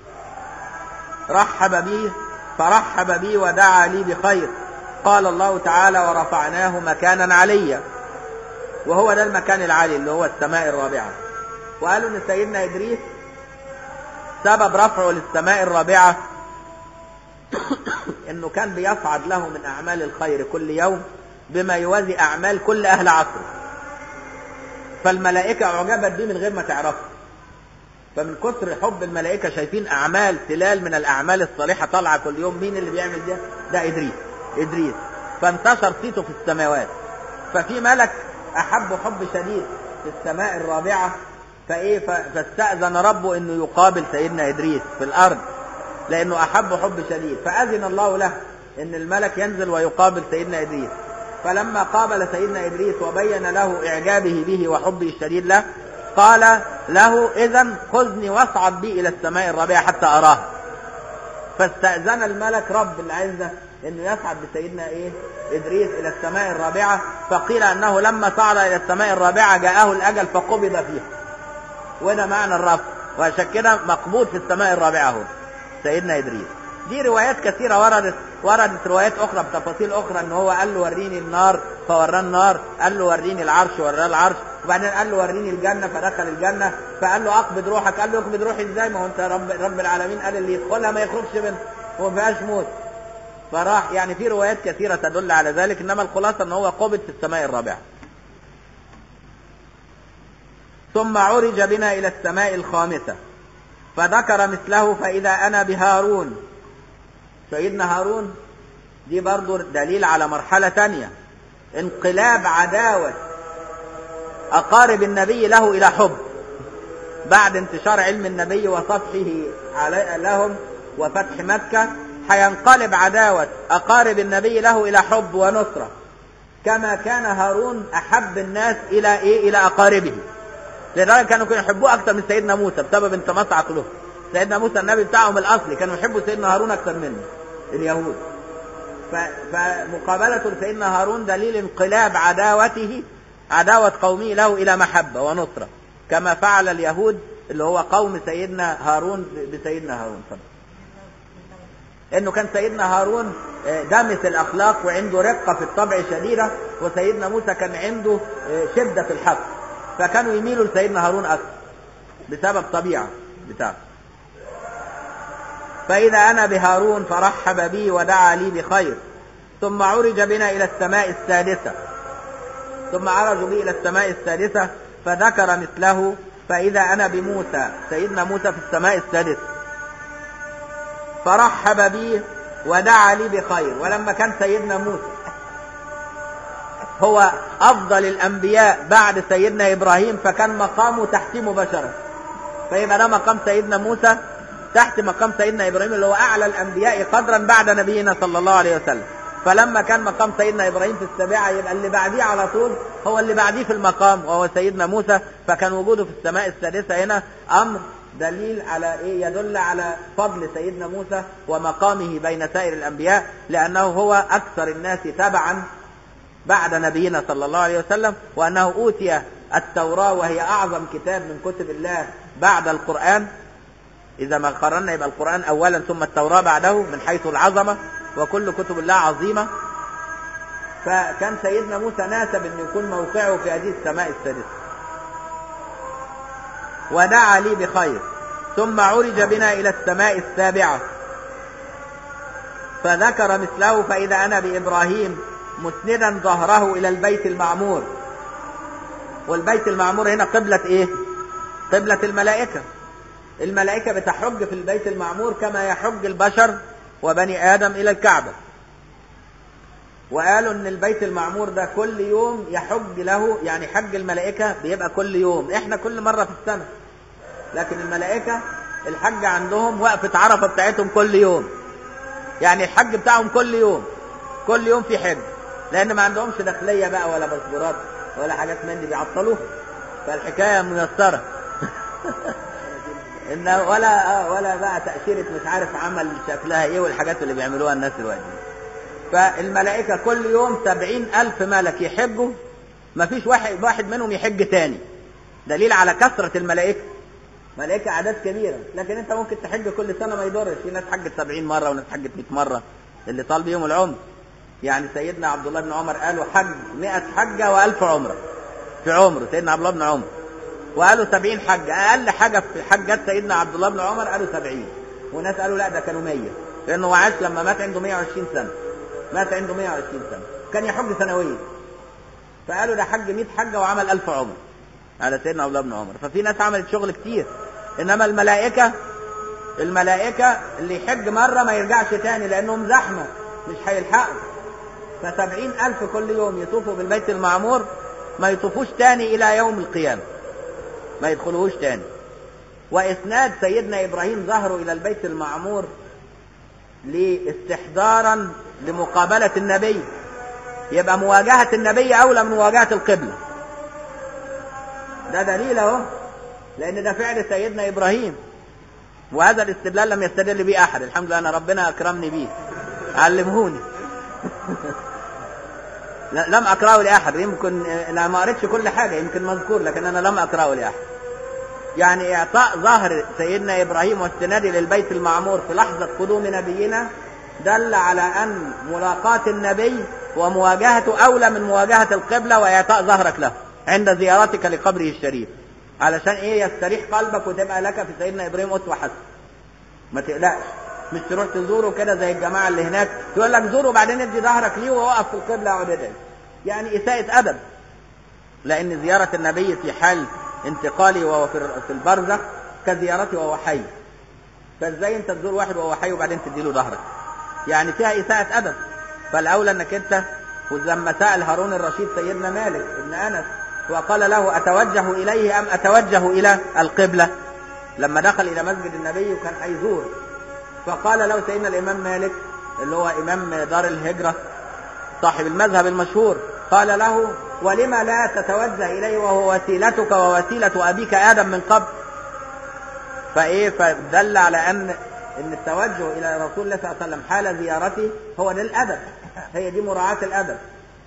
رحب بي فرحب بي ودعا لي بخير قال الله تعالى ورفعناه مكانا عليا وهو ده المكان العالي اللي هو السماء الرابعة وقالوا ان سيدنا ادريس سبب رفعه للسماء الرابعة انه كان بيصعد له من اعمال الخير كل يوم بما يوازي اعمال كل اهل عصره فالملائكة اعجبت بيه من غير ما تعرفه فمن كثر حب الملائكة شايفين اعمال تلال من الاعمال الصالحة طالعة كل يوم مين اللي بيعمل ده ده ادريس إدريس فانتشر صيته في السماوات ففي ملك أحب حب شديد في السماء الرابعة فإيه فاستأذن ربه إنه يقابل سيدنا إدريس في الأرض لأنه أحب حب شديد فأذن الله له إن الملك ينزل ويقابل سيدنا إدريس فلما قابل سيدنا إدريس وبين له إعجابه به وحبه الشديد له قال له إذا خذني واصعد بي إلى السماء الرابعة حتى أراه فاستأذن الملك رب العزة انه يصعد بسيدنا ايه ادريس الى السماء الرابعة فقيل انه لما صعد الى السماء الرابعة جاءه الاجل فقبض فيها وده معنى الرفع وعشان كده مقبوض في السماء الرابعة هو سيدنا ادريس دي روايات كثيرة وردت وردت روايات اخرى بتفاصيل اخرى ان هو قال له وريني النار فوراه النار قال له وريني العرش وراه العرش وبعدين قال له وريني الجنة فدخل الجنة فقال له اقبض روحك قال له اقبض روحي ازاي ما هو انت رب رب العالمين قال اللي يدخلها ما يخرجش منها وما فيهاش موت فراح يعني في روايات كثيرة تدل على ذلك انما الخلاصة ان هو قبض في السماء الرابعة ثم عرج بنا الى السماء الخامسة فذكر مثله فاذا انا بهارون سيدنا هارون دي برضو دليل على مرحلة تانية انقلاب عداوة اقارب النبي له الى حب بعد انتشار علم النبي وصفحه علي لهم وفتح مكة هينقلب عداوة أقارب النبي له إلى حب ونصرة كما كان هارون أحب الناس إلى إيه إلى أقاربه لذلك كانوا كانوا يحبوه أكثر من سيدنا موسى بسبب انتماس عقله سيدنا موسى النبي بتاعهم الأصلي كانوا يحبوا سيدنا هارون أكثر منه اليهود ف- فمقابلة سيدنا هارون دليل انقلاب عداوته عداوة قومه له إلى محبة ونصرة كما فعل اليهود اللي هو قوم سيدنا هارون ب- بسيدنا هارون طبعا. انه كان سيدنا هارون آه، دامس الاخلاق وعنده رقه في الطبع شديده وسيدنا موسى كان عنده آه، شده في الحق فكانوا يميلوا لسيدنا هارون اكثر بسبب طبيعه بتاعته فاذا انا بهارون فرحب بي ودعا لي بخير ثم عرج بنا الى السماء السادسه ثم عرجوا بي الى السماء السادسه فذكر مثله فاذا انا بموسى سيدنا موسى في السماء السادسه فرحب بي ودعا لي بخير ولما كان سيدنا موسى هو افضل الانبياء بعد سيدنا ابراهيم فكان مقامه تحتيه مباشره فيبقى ده مقام سيدنا موسى تحت مقام سيدنا ابراهيم اللي هو اعلى الانبياء قدرا بعد نبينا صلى الله عليه وسلم فلما كان مقام سيدنا ابراهيم في السابعه يبقى اللي بعديه على طول هو اللي بعديه في المقام وهو سيدنا موسى فكان وجوده في السماء السادسه هنا امر دليل على ايه يدل على فضل سيدنا موسى ومقامه بين سائر الانبياء لانه هو اكثر الناس تبعا بعد نبينا صلى الله عليه وسلم وانه اوتي التوراه وهي اعظم كتاب من كتب الله بعد القران اذا ما قارنا يبقى القران اولا ثم التوراه بعده من حيث العظمه وكل كتب الله عظيمه فكان سيدنا موسى ناسب ان يكون موقعه في هذه السماء السادسه ودعا لي بخير ثم عرج بنا الى السماء السابعه فذكر مثله فاذا انا بابراهيم مسندا ظهره الى البيت المعمور والبيت المعمور هنا قبلة ايه قبلة الملائكة الملائكة بتحج في البيت المعمور كما يحج البشر وبني آدم إلى الكعبة وقالوا ان البيت المعمور ده كل يوم يحج له يعني حج الملائكة بيبقى كل يوم احنا كل مرة في السنة لكن الملائكة الحج عندهم وقفة عرفة بتاعتهم كل يوم يعني الحج بتاعهم كل يوم كل يوم في حج لان ما عندهمش داخلية بقى ولا باسبورات ولا حاجات من دي بيعطلوها فالحكاية ميسرة ان ولا آه ولا بقى تأشيرة مش عارف عمل شكلها ايه والحاجات اللي بيعملوها الناس دلوقتي فالملائكة كل يوم سبعين ألف ملك يحجوا مفيش واحد واحد منهم يحج تاني دليل على كثرة الملائكة ملائكة أعداد كبيرة لكن أنت ممكن تحج كل سنة ما يضرش في ناس حجت سبعين مرة وناس حجت 100 مرة اللي طال بيهم العمر يعني سيدنا عبد الله بن عمر قالوا حج 100 حجة وألف عمرة في عمره سيدنا عبد الله بن عمر وقالوا 70 حجة أقل حاجة في حجات سيدنا عبد الله بن عمر قالوا 70 وناس قالوا لا ده كانوا 100 لأنه هو عاش لما مات عنده 120 سنة مات عنده 120 سنة كان يحج سنويا فقالوا ده حج 100 حجة وعمل 1000 عمر على سيدنا عبد الله بن عمر ففي ناس عملت شغل كتير إنما الملائكة الملائكة اللي يحج مرة ما يرجعش تاني لأنهم زحمة مش هيلحقوا فسبعين ألف كل يوم يطوفوا بالبيت المعمور ما يطوفوش تاني إلى يوم القيامة ما يدخلوهوش تاني وإسناد سيدنا إبراهيم ظهروا إلى البيت المعمور لاستحضارا لمقابلة النبي يبقى مواجهة النبي أولى من مواجهة القبلة ده دليل أهو لأن ده فعل سيدنا إبراهيم وهذا الاستدلال لم يستدل به أحد الحمد لله أنا ربنا أكرمني به علمهوني لم أقرأه لأحد يمكن أنا ما قريتش كل حاجة يمكن مذكور لكن أنا لم أقرأه لأحد يعني إعطاء ظهر سيدنا إبراهيم واستناده للبيت المعمور في لحظة قدوم نبينا دل على أن ملاقاة النبي ومواجهته أولى من مواجهة القبلة وإعطاء ظهرك له عند زيارتك لقبره الشريف علشان إيه يستريح قلبك وتبقى لك في سيدنا إبراهيم أسوة حسنة ما تقلقش مش تروح تزوره كده زي الجماعة اللي هناك يقول لك زوره وبعدين ادي ظهرك ليه ووقف في القبلة اقعد ادعي يعني إساءة أدب لأن زيارة النبي في حال انتقالي وهو في في البرزخ كزيارتي وهو حي فازاي انت تزور واحد وهو حي وبعدين تديله ظهرك يعني فيها إساءة أدب فالأولى انك انت ولما سأل هارون الرشيد سيدنا مالك ابن أنس وقال له أتوجه إليه أم أتوجه إلى القبلة لما دخل إلى مسجد النبي وكان هيزور فقال له سيدنا الإمام مالك اللي هو إمام دار الهجرة صاحب المذهب المشهور قال له ولما لا تتوجه إليه وهو وسيلتك ووسيلة أبيك آدم من قبل فإيه فدل على أن أن التوجه إلى رسول الله صلى الله عليه وسلم حال زيارته هو للأدب هي دي مراعاة الأدب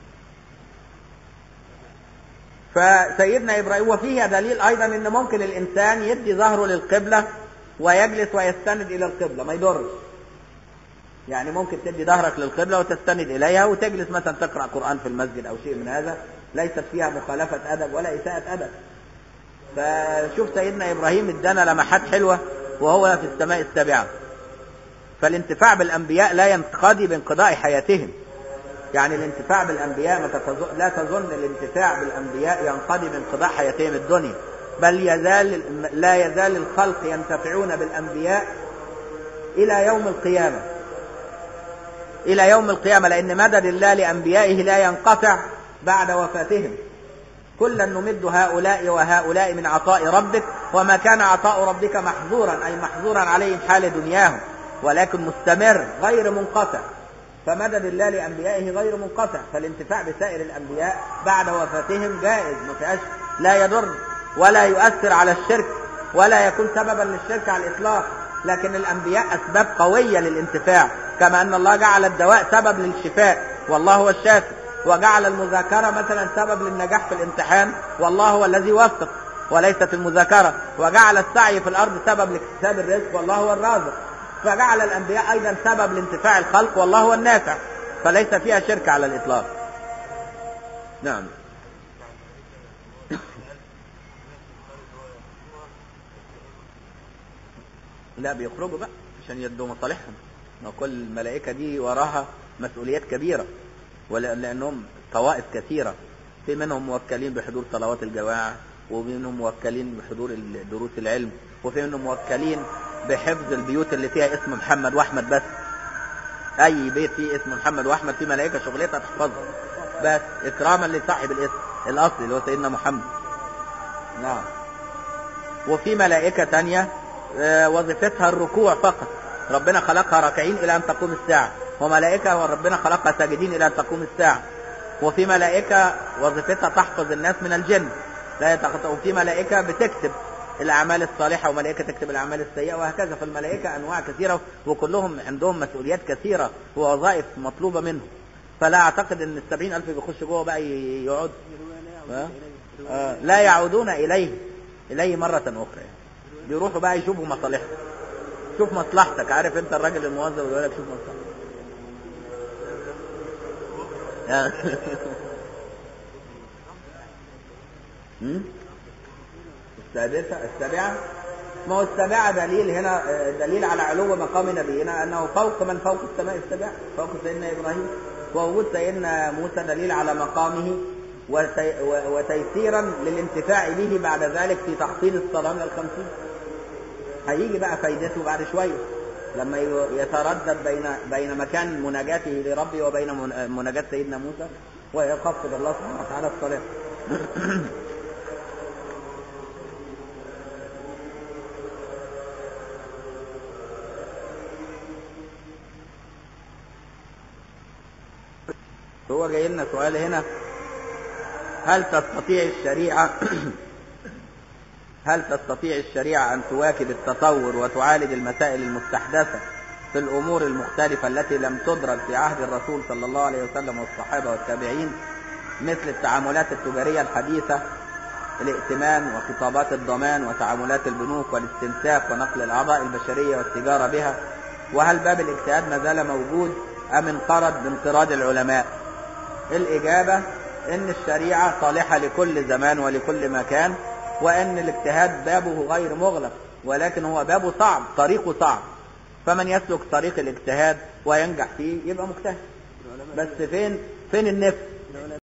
فسيدنا إبراهيم وفيه دليل أيضا أن ممكن الإنسان يدي ظهره للقبلة ويجلس ويستند إلى القبلة ما يضرش يعني ممكن تدي ظهرك للقبلة وتستند إليها وتجلس مثلا تقرأ قرآن في المسجد أو شيء من هذا ليست فيها مخالفة أدب ولا إساءة أدب فشوف سيدنا إبراهيم ادانا لمحات حلوة وهو في السماء السابعة فالانتفاع بالأنبياء لا ينقضي بانقضاء حياتهم يعني الانتفاع بالأنبياء ما تتظن لا تظن الانتفاع بالأنبياء ينقضي بانقضاء حياتهم الدنيا بل يزال لا يزال الخلق ينتفعون بالأنبياء إلى يوم القيامة إلى يوم القيامة لأن مدد الله لأنبيائه لا ينقطع بعد وفاتهم كلا نمد هؤلاء وهؤلاء من عطاء ربك وما كان عطاء ربك محظورا أي محظورا عليهم حال دنياهم ولكن مستمر غير منقطع فمدد الله لأنبيائه غير منقطع فالانتفاع بسائر الأنبياء بعد وفاتهم جائز ما فيهاش لا يضر ولا يؤثر على الشرك ولا يكون سببا للشرك على الإطلاق لكن الأنبياء أسباب قوية للانتفاع كما أن الله جعل الدواء سبب للشفاء والله هو الشافي وجعل المذاكرة مثلا سبب للنجاح في الامتحان والله هو الذي وفق وليست المذاكرة وجعل السعي في الأرض سبب لاكتساب الرزق والله هو الرازق فجعل الأنبياء أيضا سبب لانتفاع الخلق والله هو النافع فليس فيها شرك على الإطلاق نعم لا بيخرجوا بقى عشان يدوا مصالحهم ما كل الملائكة دي وراها مسؤوليات كبيرة ولا- لأنهم طوائف كثيرة في منهم موكلين بحضور صلوات الجماعة ومنهم موكلين بحضور ال- دروس العلم وفي منهم موكلين بحفظ البيوت اللي فيها اسم محمد واحمد بس اي بيت فيه اسم محمد واحمد في ملائكه شغلتها تحفظه بس اكراما لصاحب الاسم الاصلي اللي هو سيدنا محمد نعم وفي ملائكه تانية آه، وظيفتها الركوع فقط ربنا خلقها راكعين الى ان تقوم الساعه وملائكه وربنا خلقها ساجدين الى ان تقوم الساعه وفي ملائكه وظيفتها تحفظ الناس من الجن لا يتخطئ وفي ملائكه بتكتب الاعمال الصالحه وملائكه تكتب الاعمال السيئه وهكذا فالملائكه انواع كثيره وكلهم عندهم مسؤوليات كثيره ووظائف مطلوبه منهم فلا اعتقد ان السبعين الف بيخش جوه بقى ي- يقعد ها؟ آه، لا يعودون اليه اليه مره اخرى يعني. بيروحوا بقى يشوفوا مصالحهم شوف مصلحتك عارف انت الراجل الموظف اللي يقول لك شوف مصلحتك آه. هم؟ السادسة السابعة ما هو السابعة دليل هنا آه، دليل على علو مقام نبينا أنه فوق من فوق السماء السابعة فوق سيدنا إبراهيم ووجود سيدنا موسى دليل على مقامه وتي- و- وتيسيرا للانتفاع به بعد ذلك في تحصيل الصلاة من الخمسين هيجي بقى فايدته بعد شوية لما ي- يتردد بين بين مكان مناجاته لربه وبين من- مناجاة سيدنا موسى ويخفض الله سبحانه وتعالى الصلاة هو جاي لنا سؤال هنا هل تستطيع الشريعة هل تستطيع الشريعة أن تواكب التطور وتعالج المسائل المستحدثة في الأمور المختلفة التي لم تدرك في عهد الرسول صلى الله عليه وسلم والصحابة والتابعين مثل التعاملات التجارية الحديثة الائتمان وخطابات الضمان وتعاملات البنوك والاستنساخ ونقل الأعضاء البشرية والتجارة بها وهل باب الاجتهاد ما زال موجود أم انقرض بانقراض العلماء الإجابة إن الشريعة صالحة لكل زمان ولكل مكان وإن الاجتهاد بابه غير مغلق ولكن هو بابه صعب طريقه صعب فمن يسلك طريق الاجتهاد وينجح فيه يبقى مجتهد بس فين فين النفس